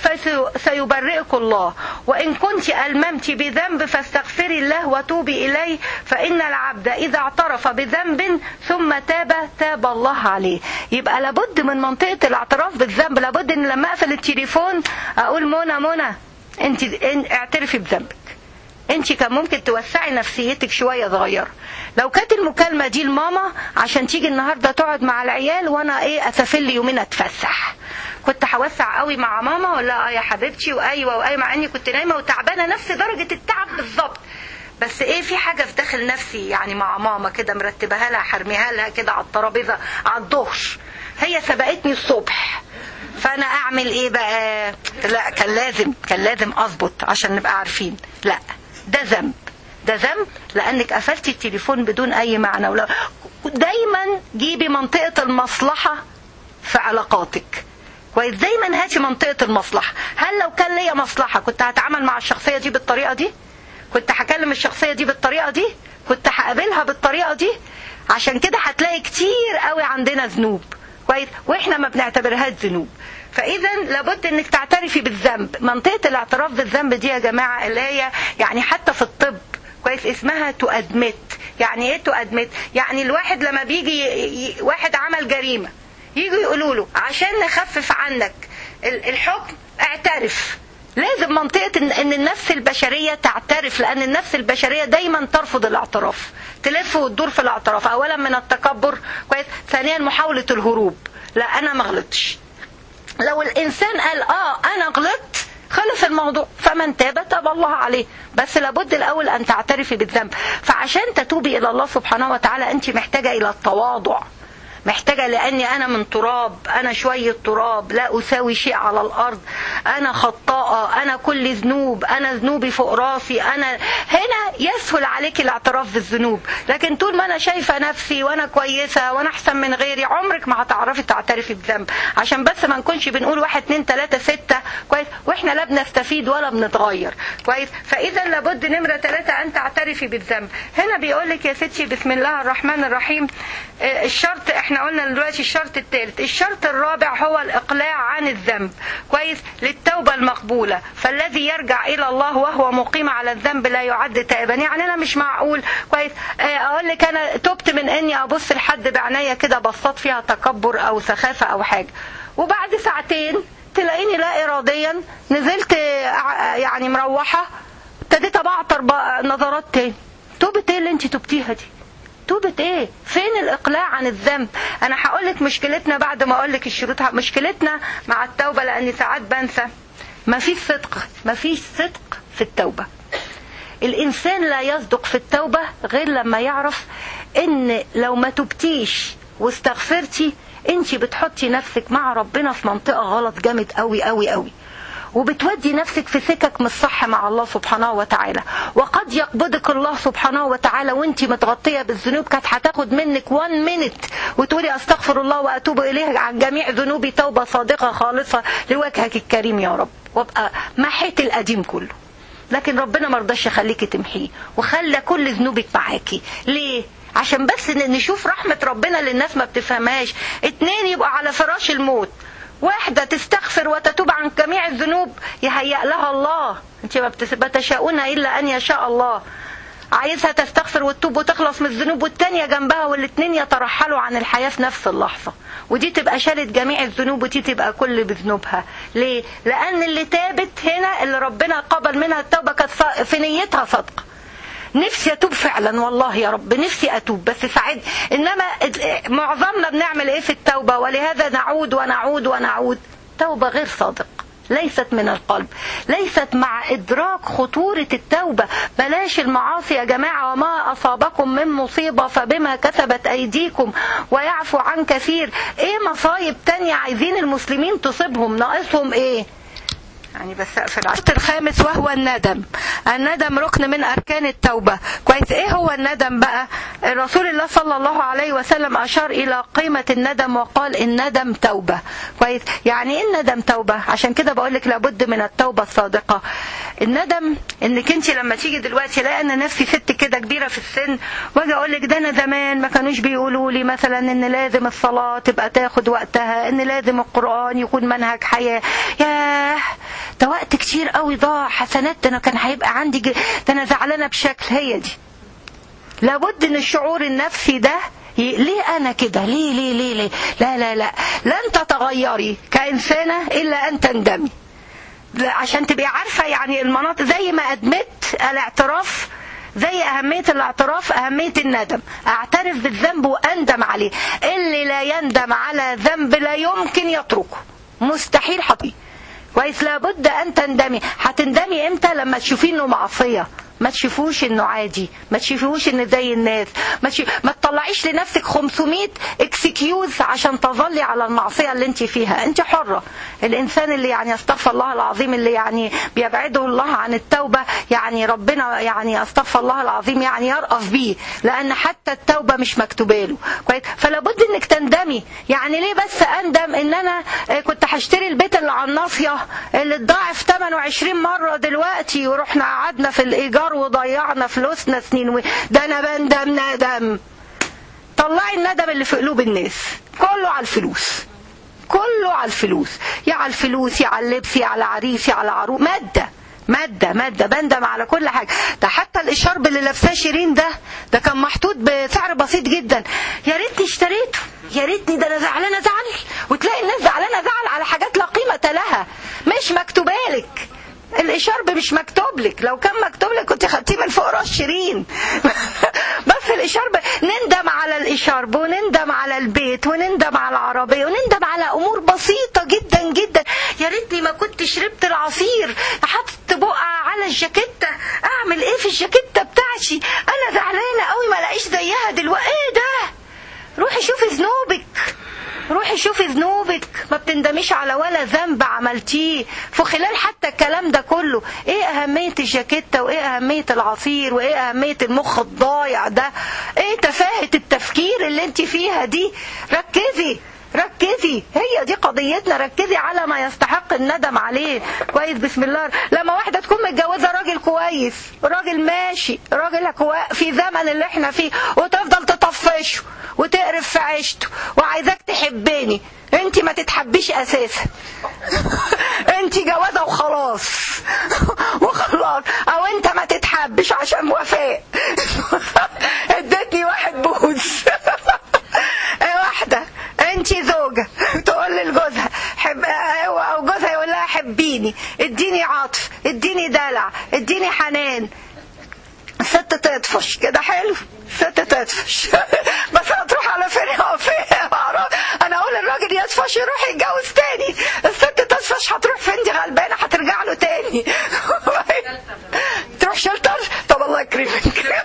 فسيبرئك الله وإن كنت ألممت بذنب فاستغفري الله وتوبي إليه فإن العبد إذا اعترف بذنب ثم تاب تاب الله عليه يبقى لابد من منطقة الاعتراف بالذنب لابد إن لما أقفل التليفون أقول منى منى أنت اعترفي بذنبك انت كان ممكن توسعي نفسيتك شويه صغيره لو كانت المكالمه دي لماما عشان تيجي النهارده تقعد مع العيال وانا ايه اسافر لي يومين اتفسح كنت هوسع قوي مع ماما ولا اه يا حبيبتي وايوه وايوه مع اني كنت نايمه وتعبانه نفس درجه التعب بالظبط بس ايه في حاجه في داخل نفسي يعني مع ماما كده مرتبها لها حرميها لها كده على الترابيزه على الظهر هي سبقتني الصبح فانا اعمل ايه بقى لا كان لازم كان لازم اظبط عشان نبقى عارفين لا ده ذنب ده ذنب لانك قفلتي التليفون بدون اي معنى ولا دايما جيبي منطقه المصلحه في علاقاتك كويس دايما هاتي منطقه المصلحه هل لو كان ليا مصلحه كنت هتعامل مع الشخصيه دي بالطريقه دي كنت هكلم الشخصيه دي بالطريقه دي كنت هقابلها بالطريقه دي عشان كده هتلاقي كتير قوي عندنا ذنوب كويس واحنا ما بنعتبرهاش ذنوب فاذا لابد انك تعترفي بالذنب منطقه الاعتراف بالذنب دي يا جماعه اللي هي يعني حتى في الطب كويس اسمها تؤدمت يعني ايه تؤدمت يعني الواحد لما بيجي ي... واحد عمل جريمه يجوا يقولوا له عشان نخفف عنك الحكم اعترف لازم منطقة ان النفس البشرية تعترف لان النفس البشرية دايما ترفض الاعتراف تلف وتدور في الاعتراف اولا من التكبر كويس ثانيا محاولة الهروب لا انا ما غلطتش لو الانسان قال اه انا غلطت خلص الموضوع فمن تاب تاب الله عليه بس لابد الاول ان تعترفي بالذنب فعشان تتوبي الى الله سبحانه وتعالى انت محتاجه الى التواضع محتاجة لأني أنا من تراب أنا شوية تراب لا أساوي شيء على الأرض أنا خطاءة أنا كل ذنوب أنا ذنوبي فوق راسي أنا هنا يسهل عليك الاعتراف بالذنوب لكن طول ما أنا شايفة نفسي وأنا كويسة وأنا أحسن من غيري عمرك ما هتعرفي تعترفي بذنب عشان بس ما نكونش بنقول واحد اتنين تلاتة ستة كويس وإحنا لا بنستفيد ولا بنتغير كويس فإذا لابد نمرة ثلاثة أن تعترفي بالذنب هنا بيقول لك يا ستي بسم الله الرحمن الرحيم الشرط احنا قلنا دلوقتي الشرط الثالث الشرط الرابع هو الاقلاع عن الذنب كويس للتوبه المقبوله فالذي يرجع الى الله وهو مقيم على الذنب لا يعد تائبا يعني انا مش معقول كويس اقول لك انا تبت من اني ابص لحد بعناية كده بصات فيها تكبر او سخافه او حاجه وبعد ساعتين تلاقيني لا اراديا نزلت يعني مروحه ابتديت ابعطر نظرات تاني توبه ايه اللي انت تبتيها دي توبة ايه فين الاقلاع عن الذنب انا هقول لك مشكلتنا بعد ما اقول لك الشروط مشكلتنا مع التوبة لاني ساعات بنسى ما فيش صدق ما فيش صدق في التوبة الانسان لا يصدق في التوبة غير لما يعرف ان لو ما تبتيش واستغفرتي انت بتحطي نفسك مع ربنا في منطقة غلط جامد قوي قوي قوي وبتودي نفسك في سكك مش صح مع الله سبحانه وتعالى وقد يقبضك الله سبحانه وتعالى وانت متغطية بالذنوب كانت هتاخد منك 1 مينت وتقولي استغفر الله واتوب اليه عن جميع ذنوبي توبة صادقة خالصة لوجهك الكريم يا رب وابقى محيت القديم كله لكن ربنا مرضاش يخليكي تمحيه وخلى كل ذنوبك معاكي ليه عشان بس نشوف رحمة ربنا اللي الناس ما بتفهمهاش اتنين يبقوا على فراش الموت واحدة تستغفر وتتوب عن جميع الذنوب يهيأ لها الله انت ما بتشاءون إلا أن يشاء الله عايزها تستغفر وتتوب وتخلص من الذنوب والتانية جنبها والاتنين يترحلوا عن الحياة في نفس اللحظة ودي تبقى شالت جميع الذنوب ودي تبقى كل بذنوبها ليه؟ لأن اللي تابت هنا اللي ربنا قبل منها التوبة كانت في نيتها صدقة نفسي اتوب فعلا والله يا رب نفسي اتوب بس ساعد انما معظمنا بنعمل ايه في التوبه ولهذا نعود ونعود ونعود توبة غير صادق ليست من القلب ليست مع إدراك خطورة التوبة بلاش المعاصي يا جماعة وما أصابكم من مصيبة فبما كسبت أيديكم ويعفو عن كثير إيه مصايب تانية عايزين المسلمين تصيبهم ناقصهم إيه يعني بس اقفل الشرط الخامس وهو الندم الندم ركن من اركان التوبه كويس ايه هو الندم بقى الرسول الله صلى الله عليه وسلم اشار الى قيمه الندم وقال الندم توبه كويس يعني ايه الندم توبه عشان كده بقول لك لابد من التوبه الصادقه الندم انك انت لما تيجي دلوقتي لا انا نفسي ست كده كبيره في السن واجي اقول لك ده انا زمان ما كانوش بيقولوا لي مثلا ان لازم الصلاه تبقى تاخد وقتها ان لازم القران يكون منهج حياه ياه ده وقت كتير قوي ضاع حسنات ده انا كان هيبقى عندي ج- ده انا زعلانه بشكل هي دي لابد ان الشعور النفسي ده ي- ليه انا كده ليه ليه ليه ليه لا لا لا لن تتغيري كانسانه الا ان تندمي لا، عشان تبقي عارفه يعني المناطق زي ما ادمت الاعتراف زي أهمية الاعتراف أهمية الندم أعترف بالذنب وأندم عليه اللي لا يندم على ذنب لا يمكن يتركه مستحيل حقيقي كويس لابد ان تندمي هتندمي امتى لما تشوفيه انه معصيه ما تشوفوش انه عادي ما تشوفوش انه زي الناس ما, تشوف... ما تطلعيش لنفسك 500 اكسكيوز عشان تظلي على المعصيه اللي انت فيها انت حره الانسان اللي يعني استغفر الله العظيم اللي يعني بيبعده الله عن التوبه يعني ربنا يعني استغفر الله العظيم يعني يرأف بيه لان حتى التوبه مش مكتوبه له كويس فلابد انك تندمي يعني ليه بس اندم ان انا آه، كنت هشتري البيت اللي على الناصيه اللي اتضاعف ثمنه 20 مره دلوقتي ورحنا قعدنا في الايجار وضيعنا فلوسنا سنين و... ده انا بندم ندم طلعي الندم اللي في قلوب الناس كله على الفلوس كله على الفلوس يا على الفلوس يا على اللبس يا على عريس يا على عروس ماده مادة مادة بندم على كل حاجة ده حتى الإشارب اللي لابساه شيرين ده ده كان محطوط بسعر بسيط جدا يا ريتني اشتريته يا ريتني ده أنا زعلانة زعل وتلاقي الناس زعلانة زعل على حاجات لا قيمة لها مش مكتوبة لك الإشارب مش مكتوب لك لو كان مكتوب لك كنت خدتيه من فوق راس شيرين بس الإشارب نندم على الإشارب ونندم على البيت ونندم على العربية ونندم على أمور بسيطة جدا جدا يا ريتني ما كنت شربت العصير حطت بقعة على الجاكيتة أعمل إيه في الجاكيتة بتاعتي أنا زعلانة قوي ما لاقيش زيها دلوقتي إيه ده روحي شوفي ذنوبك روحي شوفي ذنوبك ما بتندميش على ولا ذنب عملتيه في خلال حتى الكلام ده كله ايه اهمية الجاكيتة وايه اهمية العصير وايه اهمية المخ الضايع ده ايه تفاهة التفكير اللي انت فيها دي ركزي ركزي هي دي قضيتنا ركزي على ما يستحق الندم عليه كويس بسم الله لما واحدة تكون متجوزة راجل كويس راجل ماشي راجل كوا- في زمن اللي احنا فيه وتفضل تطفشه وتقرف في عيشته وعايزاك تحبني انت ما تتحبيش اساسا انت جوازه وخلاص وخلاص او انت ما تتحبش عشان وفاء ادتني واحد بوز ايه واحده انت زوجه تقول لجوزها حب او جوزها يقول لها حبيني اديني عطف اديني دلع اديني حنان الست تطفش كده حلو الست تطفش بس هتروح على فين يا فين انا اقول الراجل يطفش يروح يتجوز تاني الست تطفش هتروح فين دي غلبانه هترجع له تاني تروح شلتر طب الله يكرمك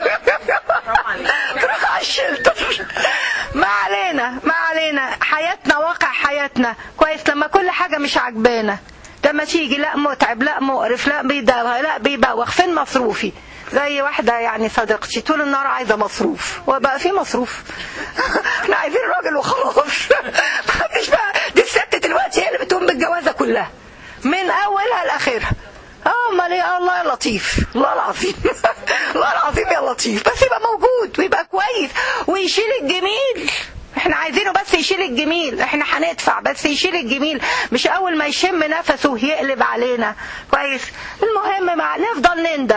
تروح على الشلتر ما علينا ما علينا حياتنا واقع حياتنا كويس لما كل حاجه مش عجبانا لما تيجي لا متعب لا مقرف لا بيدوها لا بيبوخ فين مصروفي زي واحدة يعني صديقتي طول النهار عايزة مصروف وبقى في مصروف احنا عايزين راجل وخلاص محدش بقى دي الست دلوقتي هي اللي بتقوم بالجوازة كلها من أولها لآخرها اه امال ايه الله يا لطيف الله العظيم الله العظيم يا لطيف بس يبقى موجود ويبقى كويس ويشيل الجميل احنا عايزينه بس يشيل الجميل احنا هندفع بس يشيل الجميل مش اول ما يشم نفسه يقلب علينا كويس المهم مع نفضل نندم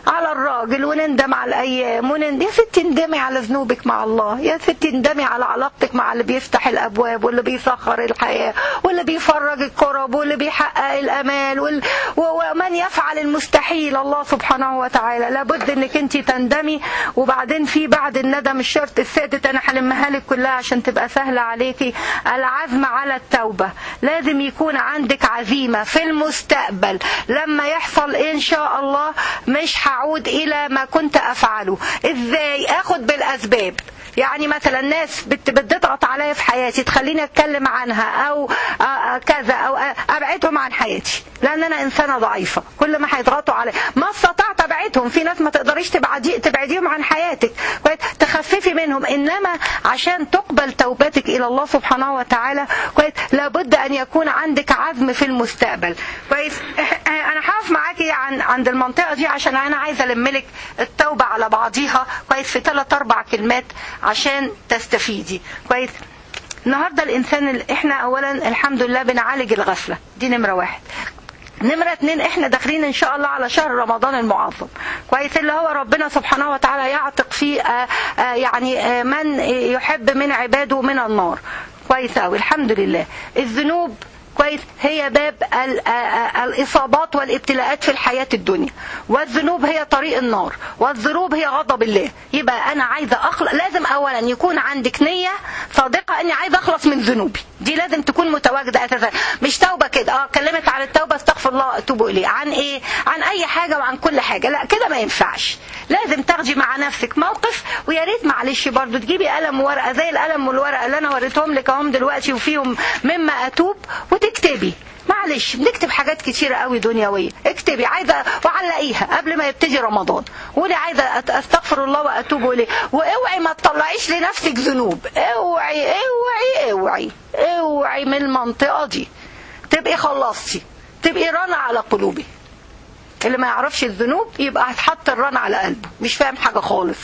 على الراجل ونندم على الايام ونندم يا ستي اندمي على ذنوبك مع الله يا ستي اندمي على علاقتك مع اللي بيفتح الابواب واللي بيسخر الحياه واللي بيفرج الكرب واللي بيحقق الامال وال... ومن يفعل المستحيل الله سبحانه وتعالى لابد انك انت تندمي وبعدين في بعد الندم الشرط السادس انا هلمها لك كلها عشان تبقى سهله عليكي العزم على التوبه لازم يكون عندك عزيمه في المستقبل لما يحصل ان شاء الله مش هعود الى ما كنت افعله ازاي اخد بالاسباب يعني مثلا ناس بت- بتضغط عليا في حياتي تخليني اتكلم عنها او آه، آه، كذا او آه، ابعدهم عن حياتي لان انا انسانه ضعيفه كل ما هيضغطوا عليا ما استطعت ابعدهم في ناس ما تقدريش تبعدي تبعديهم عن حياتك كويس تخففي منهم انما عشان تقبل توبتك الى الله سبحانه وتعالى كويس لابد ان يكون عندك عزم في المستقبل كويس انا هقف معاكي عن عند المنطقه دي عشان انا عايزه الملك التوبه على بعضيها كويس في ثلاث اربع كلمات عشان تستفيدي كويس النهارده الانسان اللي احنا اولا الحمد لله بنعالج الغفله دي نمره واحد نمرة اتنين احنا داخلين ان شاء الله على شهر رمضان المعظم كويس اللي هو ربنا سبحانه وتعالى يعتق فيه آه آه يعني آه من يحب من عباده من النار كويس اوي الحمد لله الذنوب كويس هي باب ال- آه آه الإصابات والابتلاءات في الحياة الدنيا والذنوب هي طريق النار والذنوب هي غضب الله يبقى أنا عايزة أخلص لازم أولا يكون عندك نية صادقة أني عايزة أخلص من ذنوبي دي لازم تكون متواجدة أساسا مش توبة كده اه كلمت عن التوبة استغفر الله وأتوب إليه عن إيه عن أي حاجة وعن كل حاجة لا كده ما ينفعش لازم تاخدي مع نفسك موقف ويا ريت معلش برضو تجيبي قلم وورقة زي القلم والورقة اللي أنا وريتهم لك اهم دلوقتي وفيهم مما أتوب وتكتبي معلش بنكتب حاجات كتيرة قوي دنيوية اكتبي عايزة وعلقيها قبل ما يبتدي رمضان قولي عايزة أت- استغفر الله واتوب اليه واوعي ما تطلعيش لنفسك ذنوب اوعي اوعي اوعي اوعي من المنطقة دي تبقي خلصتي تبقي رنا على قلوبي اللي ما يعرفش الذنوب يبقى هتحط الران على قلبه مش فاهم حاجة خالص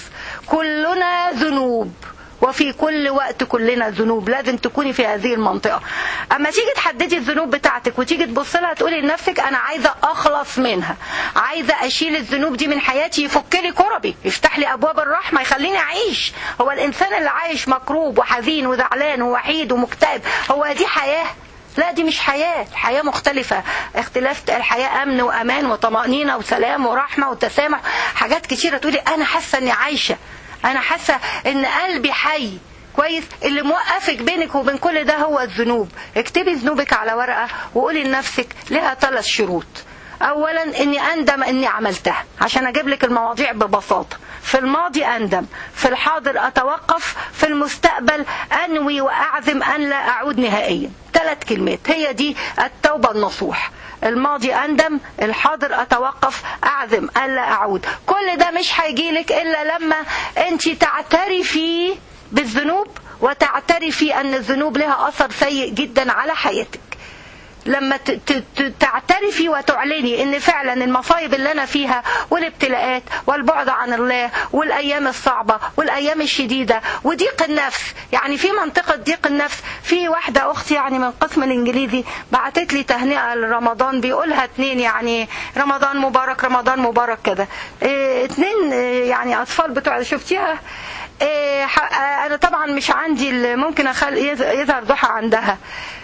كلنا ذنوب وفي كل وقت كلنا ذنوب لازم تكوني في هذه المنطقة أما تيجي تحددي الذنوب بتاعتك وتيجي تبص لها تقولي لنفسك أنا عايزة أخلص منها عايزة أشيل الذنوب دي من حياتي يفك لي كربي يفتح لي أبواب الرحمة يخليني أعيش هو الإنسان اللي عايش مكروب وحزين وزعلان ووحيد ومكتئب هو دي حياة لا دي مش حياة الحياة مختلفة اختلاف الحياة أمن وأمان وطمأنينة وسلام ورحمة وتسامح حاجات كتيرة تقولي أنا حاسة إني عايشة أنا حاسة إن قلبي حي كويس اللي موقفك بينك وبين كل ده هو الذنوب اكتبي ذنوبك على ورقة وقولي لنفسك لها ثلاث شروط اولا اني اندم اني عملتها عشان اجيب لك المواضيع ببساطه في الماضي اندم في الحاضر اتوقف في المستقبل انوي واعزم ان لا اعود نهائيا ثلاث كلمات هي دي التوبه النصوح الماضي اندم الحاضر اتوقف اعزم ان لا اعود كل ده مش هيجيلك الا لما انت تعترفي بالذنوب وتعترفي ان الذنوب لها اثر سيء جدا على حياتك لما ت- ت- ت- تعترفي وتعلني ان فعلا المصايب اللي انا فيها والابتلاءات والبعد عن الله والايام الصعبه والايام الشديده وضيق النفس يعني في منطقه ضيق النفس في واحده اختي يعني من القسم الانجليزي بعتت لي تهنئه لرمضان بيقولها اتنين يعني رمضان مبارك رمضان مبارك كده إيه، اتنين إيه، يعني اطفال بتوع شفتيها إيه، ح- انا طبعا مش عندي ال- ممكن اخل يظهر ضحى عندها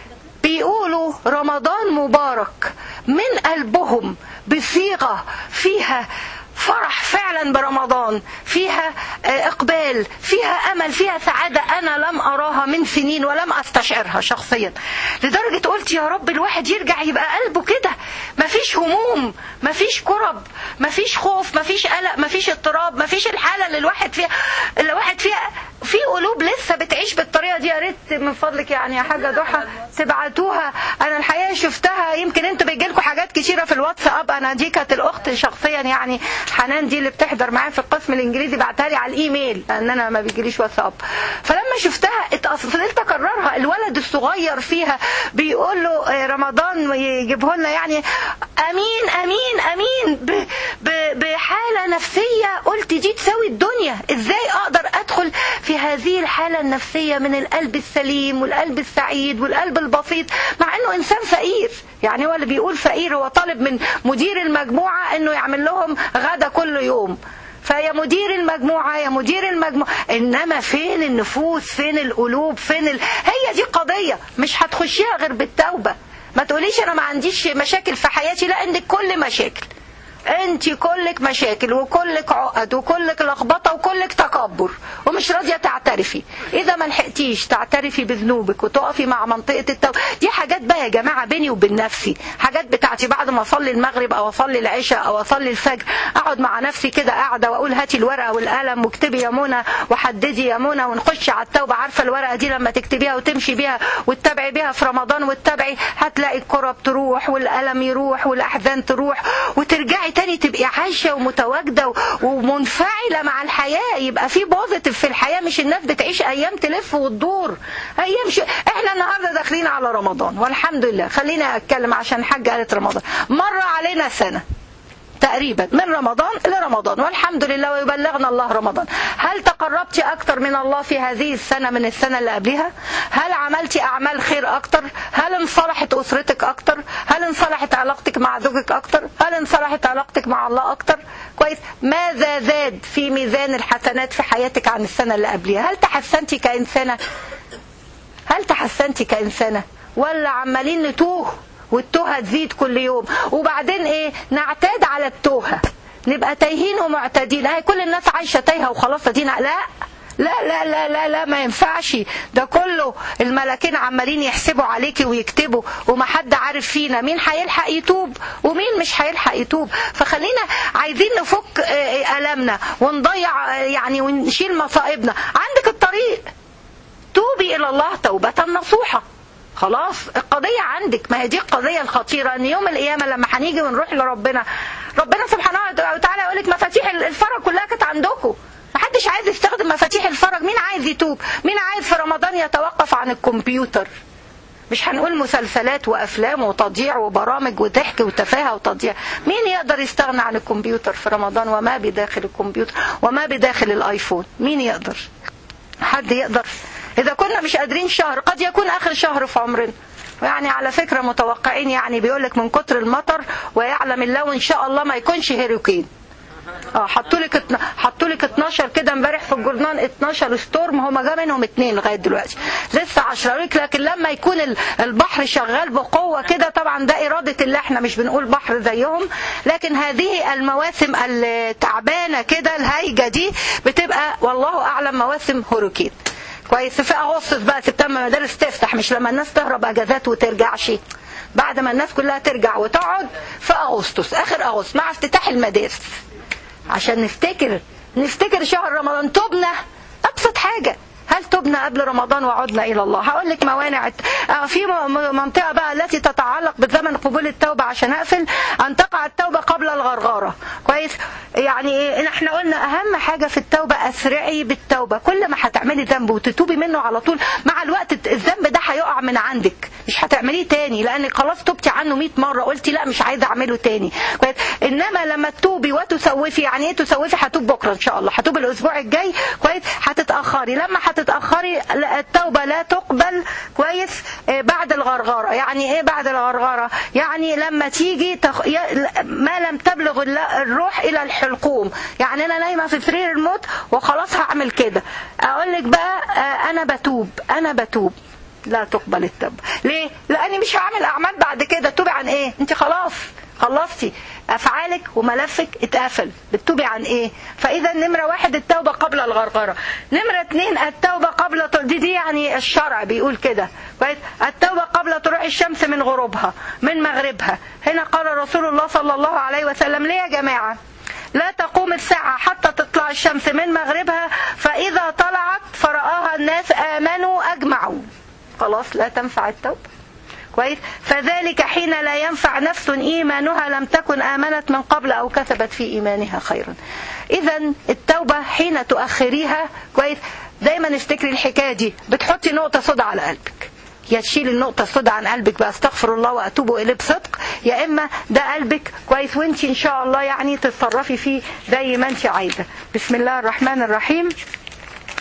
بيقولوا رمضان مبارك من قلبهم بصيغة فيها فرح فعلا برمضان فيها آه، اقبال فيها امل فيها سعاده انا لم اراها من سنين ولم استشعرها شخصيا لدرجه قلت يا رب الواحد يرجع يبقى قلبه كده مفيش هموم مفيش كرب مفيش خوف مفيش قلق مفيش اضطراب مفيش الحاله اللي الواحد فيها اللي الواحد فيها في قلوب لسه بتعيش بالطريقه دي يا ريت من فضلك يعني يا حاجه ضحى تبعتوها انا الحقيقه شفتها يمكن انتوا بيجيلكوا حاجات كتيره في الواتساب انا دي كانت الاخت شخصيا يعني حنان دي اللي بتحضر معايا في القسم الانجليزي بعتها لي على الايميل لان انا ما بيجيليش واتساب فلما شفتها ات- فضلت اكررها الولد الصغير فيها بيقول له آه، رمضان يجيبه لنا يعني امين امين امين ب- ب- بحاله نفسيه قلت دي تساوي الدنيا ازاي اقدر ادخل ندخل في هذه الحالة النفسية من القلب السليم والقلب السعيد والقلب البسيط مع انه انسان فقير يعني هو اللي بيقول فقير هو طالب من مدير المجموعة انه يعمل لهم غدا كل يوم فيا مدير المجموعة يا مدير المجموعة إنما فين النفوس فين القلوب فين ال... هي دي قضية مش هتخشيها غير بالتوبة ما تقوليش أنا ما عنديش مشاكل في حياتي لا عندك كل مشاكل انت كلك مشاكل وكلك عقد وكلك لخبطه وكلك تكبر ومش راضيه تعترفي اذا ما لحقتيش تعترفي بذنوبك وتقفي مع منطقه التوبه دي حاجات بقى يا جماعه بيني وبين نفسي حاجات بتاعتي بعد ما اصلي المغرب او اصلي العشاء او اصلي الفجر اقعد مع نفسي كده قاعده واقول هاتي الورقه والقلم واكتبي يا منى وحددي يا منى ونخش على التوبه عارفه الورقه دي لما تكتبيها وتمشي بيها وتتابعي بيها في رمضان وتتابعي هتلاقي الكرة تروح والقلم يروح والاحزان تروح وترجعي تاني تبقي عايشه ومتواجده ومنفعله مع الحياه يبقى في بوزيتيف في الحياه مش الناس بتعيش ايام تلف وتدور ايام ش... احنا النهارده داخلين على رمضان والحمد لله خلينا اتكلم عشان حاجه قالت رمضان مر علينا سنه تقريبا من رمضان لرمضان والحمد لله ويبلغنا الله رمضان هل تقربت أكثر من الله في هذه السنة من السنة اللي قبلها هل عملت أعمال خير أكثر هل انصلحت أسرتك أكثر هل انصلحت علاقتك مع زوجك أكثر هل انصلحت علاقتك مع الله أكثر كويس ماذا زاد في ميزان الحسنات في حياتك عن السنة اللي قبلها هل تحسنتي كإنسانة هل تحسنتي كإنسانة ولا عمالين نتوه والتوهة تزيد كل يوم وبعدين ايه نعتاد على التوهة نبقى تايهين ومعتادين هي كل الناس عايشة تايهة وخلاص دينا لا لا لا لا لا لا ما ينفعش ده كله الملاكين عمالين يحسبوا عليكي ويكتبوا وما حد عارف فينا مين هيلحق يتوب ومين مش هيلحق يتوب فخلينا عايزين نفك ألمنا ونضيع يعني ونشيل مصائبنا عندك الطريق توبي إلى الله توبة نصوحة خلاص القضية عندك ما هي دي القضية الخطيرة ان يوم القيامة لما هنيجي ونروح لربنا ربنا سبحانه وتعالى يقول لك مفاتيح الفرج كلها كانت عندكم محدش عايز يستخدم مفاتيح الفرج مين عايز يتوب مين عايز في رمضان يتوقف عن الكمبيوتر مش هنقول مسلسلات وافلام وتضييع وبرامج وضحك وتفاهه وتضييع مين يقدر يستغنى عن الكمبيوتر في رمضان وما بداخل الكمبيوتر وما بداخل الايفون مين يقدر حد يقدر إذا كنا مش قادرين شهر قد يكون آخر شهر في عمرنا يعني على فكرة متوقعين يعني بيقولك من كتر المطر ويعلم الله إن شاء الله ما يكونش هيروكين اه حطوا لك حطوا لك 12 كده امبارح في الجورنال 12 ستورم هما جا منهم اثنين لغايه دلوقتي لسه 10 لكن لما يكون البحر شغال بقوه كده طبعا ده اراده الله احنا مش بنقول بحر زيهم لكن هذه المواسم التعبانه كده الهايجه دي بتبقى والله اعلم مواسم هوريكين كويس في اغسطس بقى سبتمبر مدارس تفتح مش لما الناس تهرب اجازات وترجعش بعد ما الناس كلها ترجع وتقعد في اغسطس اخر اغسطس مع افتتاح المدارس عشان نفتكر نفتكر شهر رمضان تبنا ابسط حاجه هل تبنا قبل رمضان وعدنا الى الله هقول لك موانع في منطقه بقى التي تتعلق بزمن قبول التوبه عشان اقفل ان تقع التوبه قبل الغرغره كويس يعني احنا قلنا اهم حاجه في التوبه اسرعي بالتوبه كل ما هتعملي ذنب وتتوبي منه على طول مع الوقت الذنب ده هيقع من عندك مش هتعمليه تاني لانك خلاص تبتي عنه 100 مره قلتي لا مش عايزه اعمله تاني كويس انما لما تتوبي وتسوفي يعني ايه تسوفي هتوب بكره ان شاء الله هتوب الاسبوع الجاي كويس هتتاخري لما هتتاخري التوبه لا تقبل كويس بعد الغرغره يعني ايه بعد الغرغره يعني لما تيجي تخ... ما لم تبلغ الروح الى الحلقوم يعني انا نايمه في سرير الموت وخلاص هعمل كده اقول لك بقى انا بتوب انا بتوب لا تقبل التوبه ليه لاني مش هعمل اعمال بعد كده توبي عن ايه انت خلاص خلصتي افعالك وملفك اتقفل بتتوبي عن ايه فاذا نمره واحد التوبه قبل الغرغره نمره اتنين التوبه قبل دي, دي يعني الشرع بيقول كده كويس التوبه قبل طلوع الشمس من غروبها من مغربها هنا قال رسول الله صلى الله عليه وسلم ليه يا جماعه لا تقوم الساعة حتى تطلع الشمس من مغربها فإذا طلعت فرآها الناس آمنوا أجمعوا خلاص لا تنفع التوبة كويس فذلك حين لا ينفع نفس إيمانها لم تكن آمنت من قبل أو كسبت في إيمانها خيرا إذا التوبة حين تؤخريها كويس دايما افتكري الحكاية دي بتحطي نقطة صدى على قلبك يا تشيل النقطة السوداء عن قلبك بقى استغفر الله وأتوب إليه بصدق يا إما ده قلبك كويس وانت إن شاء الله يعني تتصرفي فيه زي ما انت عايزة بسم الله الرحمن الرحيم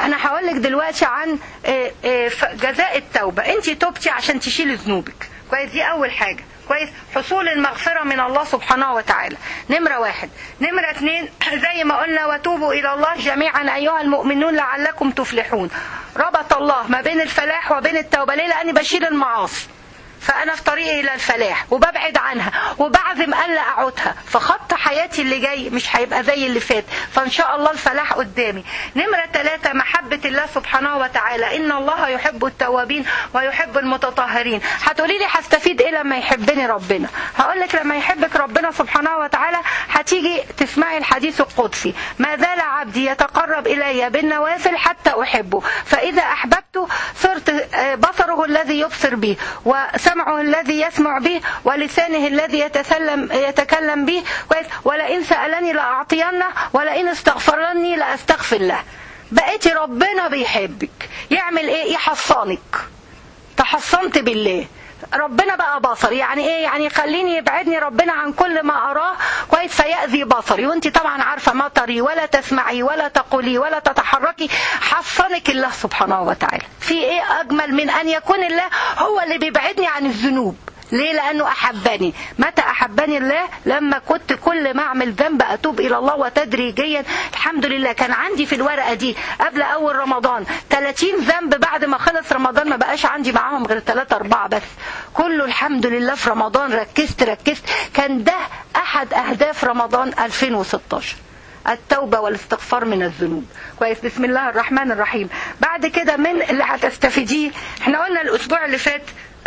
انا هقول لك دلوقتي عن آه، آه، ف- جزاء التوبه انت توبتي عشان تشيلي ذنوبك كويس دي اول حاجه كويس حصول المغفرة من الله سبحانه وتعالى نمرة واحد نمرة اتنين زي ما قلنا وتوبوا إلى الله جميعا أيها المؤمنون لعلكم تفلحون ربط الله ما بين الفلاح وبين التوبة ليه لأني بشيل المعاصي فأنا في طريقي إلى الفلاح وببعد عنها وبعزم ألا أعودها فخط حياتي اللي جاي مش هيبقى زي اللي فات فإن شاء الله الفلاح قدامي نمرة ثلاثة محبة الله سبحانه وتعالى إن الله يحب التوابين ويحب المتطهرين هتقولي لي هستفيد إيه لما يحبني ربنا هقول لك لما يحبك ربنا سبحانه وتعالى هتيجي تسمعي الحديث القدسي ما زال عبدي يتقرب إلي بالنوافل حتى أحبه فإذا أحببته صرت آه، بصره الذي يبصر به وسمعه الذي يسمع به ولسانه الذي يتسلم يتكلم به كويس؟ ولئن سألني لأعطينه ولئن استغفرني لأستغفر له بقيتي ربنا بيحبك يعمل ايه يحصنك تحصنت بالله ربنا بقى بصري يعني ايه يعني يخليني يبعدني ربنا عن كل ما اراه كويس فيأذي بصري وانت طبعا عارفه ما تري ولا تسمعي ولا تقولي ولا تتحركي حصنك الله سبحانه وتعالى في ايه اجمل من ان يكون الله هو اللي بيبعدني عن الذنوب ليه لانه احبني متى احبني الله لما كنت كل ما اعمل ذنب اتوب الى الله وتدريجيا الحمد لله كان عندي في الورقه دي قبل اول رمضان 30 ذنب بعد ما خلص رمضان ما بقاش عندي معاهم غير 3 4 بس كله الحمد لله في رمضان ركزت ركزت كان ده احد اهداف رمضان 2016 التوبة والاستغفار من الذنوب كويس بسم الله الرحمن الرحيم بعد كده من اللي هتستفيديه احنا قلنا الاسبوع اللي فات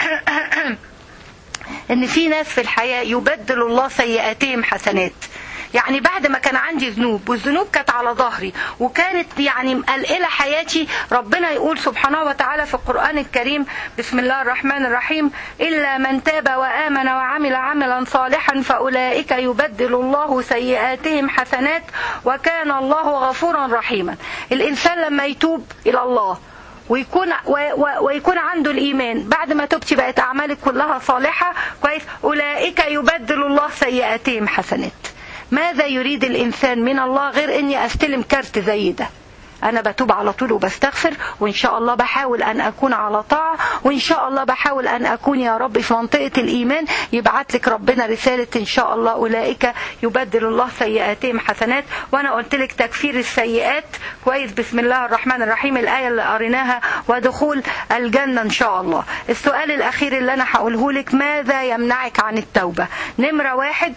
ان في ناس في الحياة يبدل الله سيئاتهم حسنات يعني بعد ما كان عندي ذنوب والذنوب كانت على ظهري وكانت يعني مقلقلة حياتي ربنا يقول سبحانه وتعالى في القرآن الكريم بسم الله الرحمن الرحيم إلا من تاب وآمن وعمل عملا صالحا فأولئك يبدل الله سيئاتهم حسنات وكان الله غفورا رحيما الإنسان لما يتوب إلى الله ويكون و و ويكون عنده الايمان بعد ما تبتي بقت اعمالك كلها صالحه كويس اولئك يبدل الله سيئاتهم حسنات ماذا يريد الانسان من الله غير اني استلم كارت زي ده انا بتوب على طول وبستغفر وان شاء الله بحاول ان اكون على طاعه وان شاء الله بحاول ان اكون يا رب في منطقه الايمان يبعت لك ربنا رساله ان شاء الله اولئك يبدل الله سيئاتهم حسنات وانا قلت لك تكفير السيئات كويس بسم الله الرحمن الرحيم الايه اللي قريناها ودخول الجنه ان شاء الله السؤال الاخير اللي انا هقوله لك ماذا يمنعك عن التوبه نمره واحد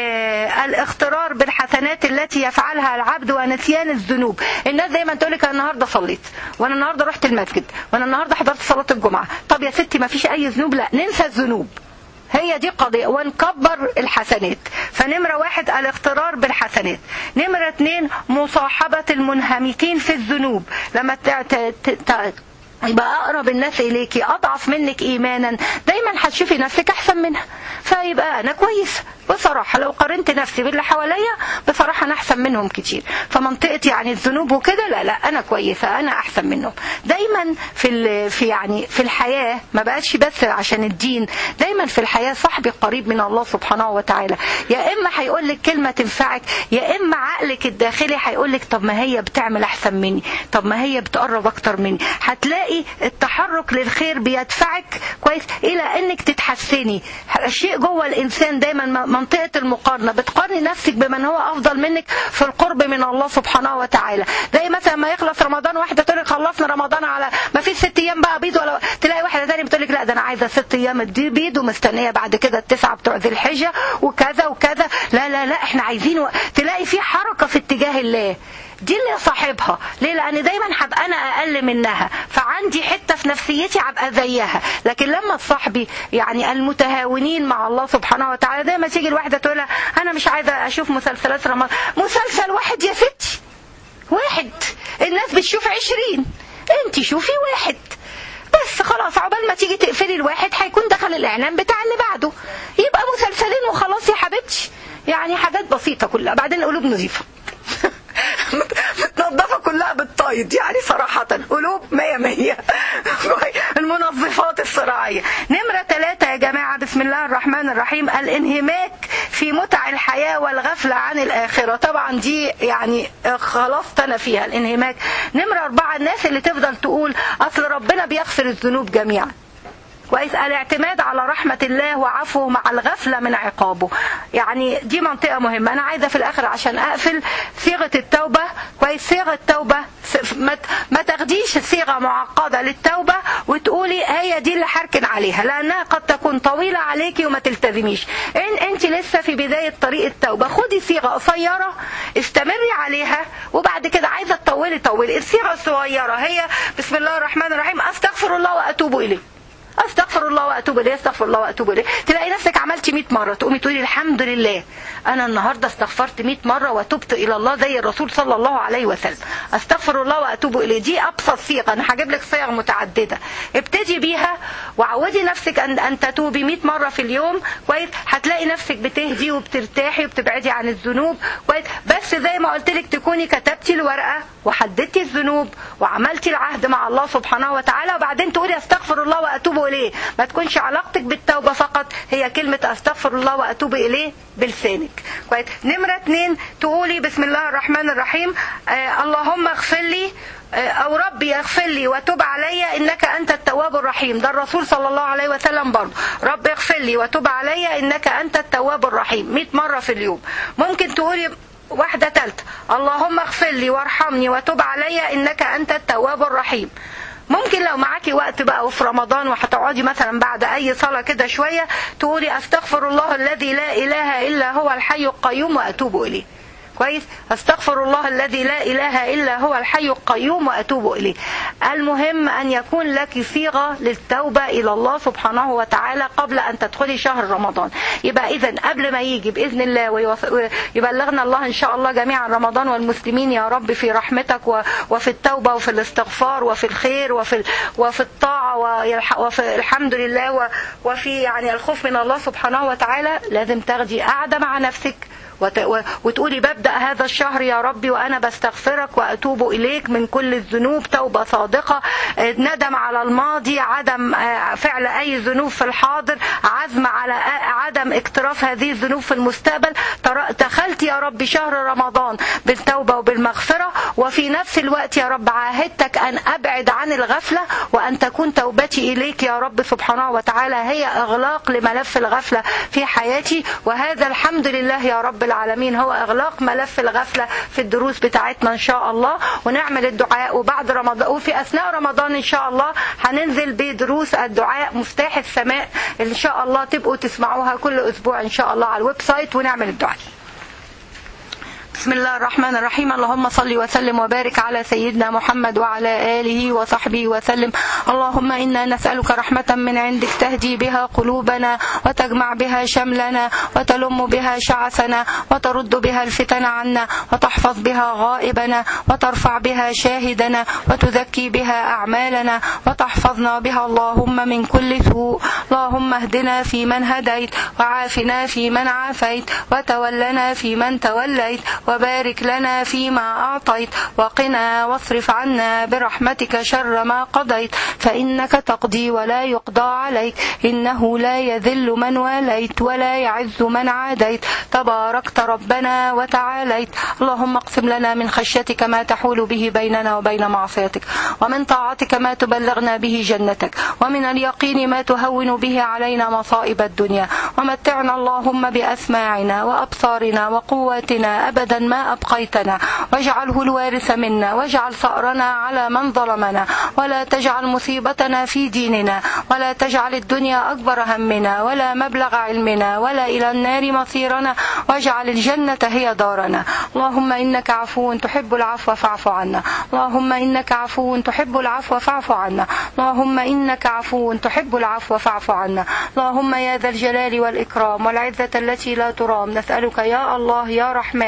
آه الاغترار بالحسنات التي يفعلها العبد ونسيان الذنوب الناس دايما تقول لك انا النهارده صليت وانا النهارده رحت المسجد وانا النهارده حضرت صلاه الجمعه طب يا ستي ما فيش اي ذنوب لا ننسى الذنوب هي دي قضية ونكبر الحسنات فنمرة واحد الاغترار بالحسنات نمرة اتنين مصاحبة المنهمكين في الذنوب لما ت... ت... ت... ت... يبقى اقرب الناس اليكي اضعف منك ايمانا دايما هتشوفي نفسك احسن منها فيبقى انا كويسه بصراحه لو قارنت نفسي باللي حواليا بصراحه انا احسن منهم كتير فمنطقه يعني الذنوب وكده لا لا انا كويسه انا احسن منهم دايما في ال- في يعني في الحياه ما بقاش بس عشان الدين دايما في الحياه صاحبي قريب من الله سبحانه وتعالى يا اما هيقول لك كلمه تنفعك يا اما عقلك الداخلي هيقول لك طب ما هي بتعمل احسن مني طب ما هي بتقرب اكتر مني هتلاقي التحرك للخير بيدفعك كويس الى انك تتحسني الشيء جوه الانسان دايما م- منطقه المقارنه بتقارني نفسك بمن هو افضل منك في القرب من الله سبحانه وتعالى زي مثلا ما يخلص رمضان واحده تقول لك خلصنا رمضان على ما فيش ست ايام بقى بيض ولا تلاقي واحده ثانيه بتقول لك لا ده انا عايزه ست ايام دي بيض ومستنيه بعد كده التسعه بتوع ذي الحجه وكذا وكذا لا لا لا احنا عايزين و... تلاقي في حركه في اتجاه الله دي اللي صاحبها ليه لان دايما هبقى انا اقل منها فعندي حته في نفسيتي هبقى زيها لكن لما صاحبي يعني المتهاونين مع الله سبحانه وتعالى دايما تيجي الواحده تقول لها انا مش عايزه اشوف مسلسلات رمضان مسلسل واحد يا ستي واحد الناس بتشوف عشرين انت شوفي واحد بس خلاص عقبال ما تيجي تقفلي الواحد هيكون دخل الاعلان بتاع اللي بعده يبقى مسلسلين وخلاص يا حبيبتي يعني حاجات بسيطه كلها بعدين القلوب نظيفه متنظفه كلها بالطايد يعني صراحه قلوب مية مية المنظفات الصراعيه نمره ثلاثة يا جماعه بسم الله الله الرحمن الرحيم الانهماك في متع الحياة والغفلة عن الآخرة طبعا دي يعني خلاص أنا فيها الانهماك نمرة أربعة الناس اللي تفضل تقول أصل ربنا بيغفر الذنوب جميعا كويس الاعتماد على رحمة الله وعفوه مع الغفلة من عقابه يعني دي منطقة مهمة أنا عايزة في الآخر عشان أقفل صيغة التوبة كويس صيغة التوبة ما تاخديش صيغة معقدة للتوبة وتقولي هي دي اللي حركن عليها لأنها قد تكون طويلة عليكي وما تلتزميش إن أنت لسه في بداية طريق التوبة خدي صيغة قصيرة استمري عليها وبعد كده عايزة تطولي طولي الصيغة الصغيرة هي بسم الله الرحمن الرحيم أستغفر الله وأتوب إليه استغفر الله واتوب اليه استغفر الله واتوب اليه تلاقي نفسك عملتي 100 مره تقومي تقولي الحمد لله انا النهارده استغفرت 100 مره وتبت الى الله زي الرسول صلى الله عليه وسلم استغفر الله واتوب اليه دي ابسط صيغه انا هجيب لك صيغ متعدده ابتدي بيها وعودي نفسك ان ان تتوبي 100 مره في اليوم كويس هتلاقي نفسك بتهدي وبترتاحي وبتبعدي عن الذنوب كويس بس زي ما قلت لك تكوني كتبتي الورقه وحددتي الذنوب وعملتي العهد مع الله سبحانه وتعالى وبعدين تقولي استغفر الله واتوب اليه ما تكونش علاقتك بالتوبة فقط هي كلمة استغفر الله واتوب اليه بلسانك كويس نمرة اتنين تقولي بسم الله الرحمن الرحيم آه اللهم اغفر لي او ربي اغفر لي وتب علي انك انت التواب الرحيم ده الرسول صلى الله عليه وسلم برضه ربي اغفر لي وتب علي انك انت التواب الرحيم 100 مرة في اليوم ممكن تقولي واحدة تالتة اللهم اغفر لي وارحمني وتب علي انك انت التواب الرحيم ممكن لو معاكي وقت بقى وفي رمضان وهتقعدي مثلا بعد اي صلاه كده شويه تقولي استغفر الله الذي لا اله الا هو الحي القيوم واتوب اليه كويس استغفر الله الذي لا اله الا هو الحي القيوم واتوب اليه المهم ان يكون لك صيغه للتوبه الى الله سبحانه وتعالى قبل ان تدخلي شهر رمضان يبقى اذا قبل ما يجي باذن الله ويبلغنا الله ان شاء الله جميعا رمضان والمسلمين يا رب في رحمتك وفي التوبه وفي الاستغفار وفي الخير وفي وفي الطاعه وفي الحمد لله وفي يعني الخوف من الله سبحانه وتعالى لازم تاخدي قاعده مع نفسك وتقولي ببدأ هذا الشهر يا ربي وأنا بستغفرك وأتوب إليك من كل الذنوب توبة صادقة ندم على الماضي عدم فعل أي ذنوب في الحاضر عزم على عدم اقتراف هذه الذنوب في المستقبل دخلت يا رب شهر رمضان بالتوبة وبالمغفرة وفي نفس الوقت يا رب عاهدتك أن أبعد عن الغفلة وأن تكون توبتي إليك يا رب سبحانه وتعالى هي إغلاق لملف الغفلة في حياتي وهذا الحمد لله يا رب العالمين هو إغلاق ملف الغفلة في الدروس بتاعتنا إن شاء الله ونعمل الدعاء وبعد رمضان وفي أثناء رمضان إن شاء الله هننزل بدروس الدعاء مفتاح السماء إن شاء الله تبقوا تسمعوها كل أسبوع إن شاء الله على الويب سايت ونعمل الدعاء بسم الله الرحمن الرحيم اللهم صل وسلم وبارك على سيدنا محمد وعلى آله وصحبه وسلم اللهم إنا نسألك رحمة من عندك تهدي بها قلوبنا وتجمع بها شملنا وتلم بها شعثنا وترد بها الفتن عنا وتحفظ بها غائبنا وترفع بها شاهدنا وتزكي بها أعمالنا وتحفظنا بها اللهم من كل سوء اللهم اهدنا في من هديت وعافنا في من عافيت وتولنا في من توليت وبارك لنا فيما أعطيت وقنا واصرف عنا برحمتك شر ما قضيت فإنك تقضي ولا يقضى عليك إنه لا يذل من واليت ولا يعز من عاديت تباركت ربنا وتعاليت اللهم اقسم لنا من خشيتك ما تحول به بيننا وبين معصيتك ومن طاعتك ما تبلغنا به جنتك ومن اليقين ما تهون به علينا مصائب الدنيا ومتعنا اللهم بأسماعنا وأبصارنا وقواتنا أبدا ما أبقيتنا واجعله الوارث منا واجعل ثأرنا على من ظلمنا ولا تجعل مصيبتنا في ديننا ولا تجعل الدنيا أكبر همنا ولا مبلغ علمنا ولا إلى النار مصيرنا واجعل الجنة هي دارنا اللهم إنك عفو تحب العفو فاعف عنا اللهم إنك عفو تحب العفو فاعف عنا اللهم إنك عفو تحب العفو فاعف عنا اللهم يا ذا الجلال والإكرام والعزة التي لا ترام نسألك يا الله يا رحمن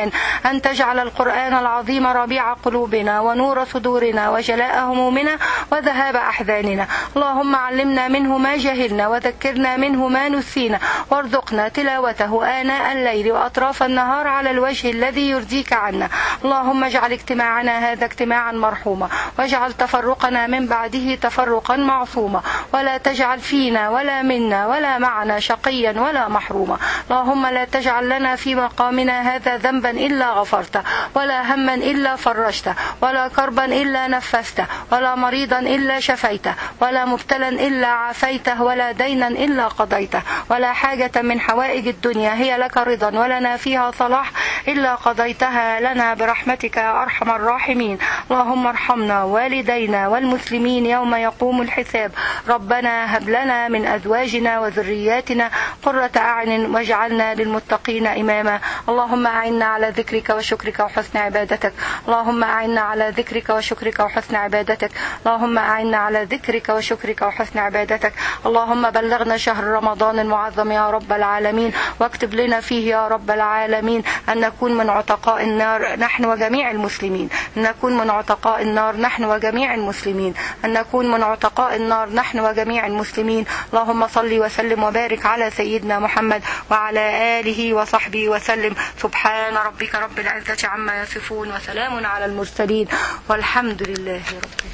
أن تجعل القرآن العظيم ربيع قلوبنا ونور صدورنا وجلاء همومنا وذهاب أحزاننا اللهم علمنا منه ما جهلنا وذكرنا منه ما نسينا وارزقنا تلاوته آناء الليل وأطراف النهار على الوجه الذي يرضيك عنا اللهم اجعل اجتماعنا هذا اجتماعا مرحوما واجعل تفرقنا من بعده تفرقا معصوما ولا تجعل فينا ولا منا ولا معنا شقيا ولا محروما اللهم لا تجعل لنا في مقامنا هذا ذنبا إلا غفرته ولا هما إلا فرجته ولا كربا إلا نفسته ولا مريضا إلا شفيته ولا مبتلا إلا عافيته ولا دينا إلا قضيته ولا حاجة من حوائج الدنيا هي لك رضا ولنا فيها صلاح إلا قضيتها لنا برحمتك يا أرحم الراحمين اللهم ارحمنا والدينا والمسلمين يوم يقوم الحساب ربنا هب لنا من أزواجنا وذرياتنا قرة أعين واجعلنا للمتقين إماما اللهم أعنا على ذكرك وشكرك وحسن عبادتك اللهم أعنا على ذكرك وشكرك وحسن عبادتك اللهم أعنا على ذكرك وشكرك وحسن عبادتك اللهم بلغنا شهر رمضان المعظم يا رب العالمين واكتب لنا فيه يا رب العالمين أن نكون من عتقاء النار نحن وجميع المسلمين أن نكون من عتقاء النار نحن وجميع المسلمين أن نكون من عتقاء النار نحن وجميع المسلمين اللهم صل وسلم وبارك على سيدنا محمد وعلى آله وصحبه وسلم سبحان ربك رب العزة عما يصفون وسلام على المرسلين والحمد لله رب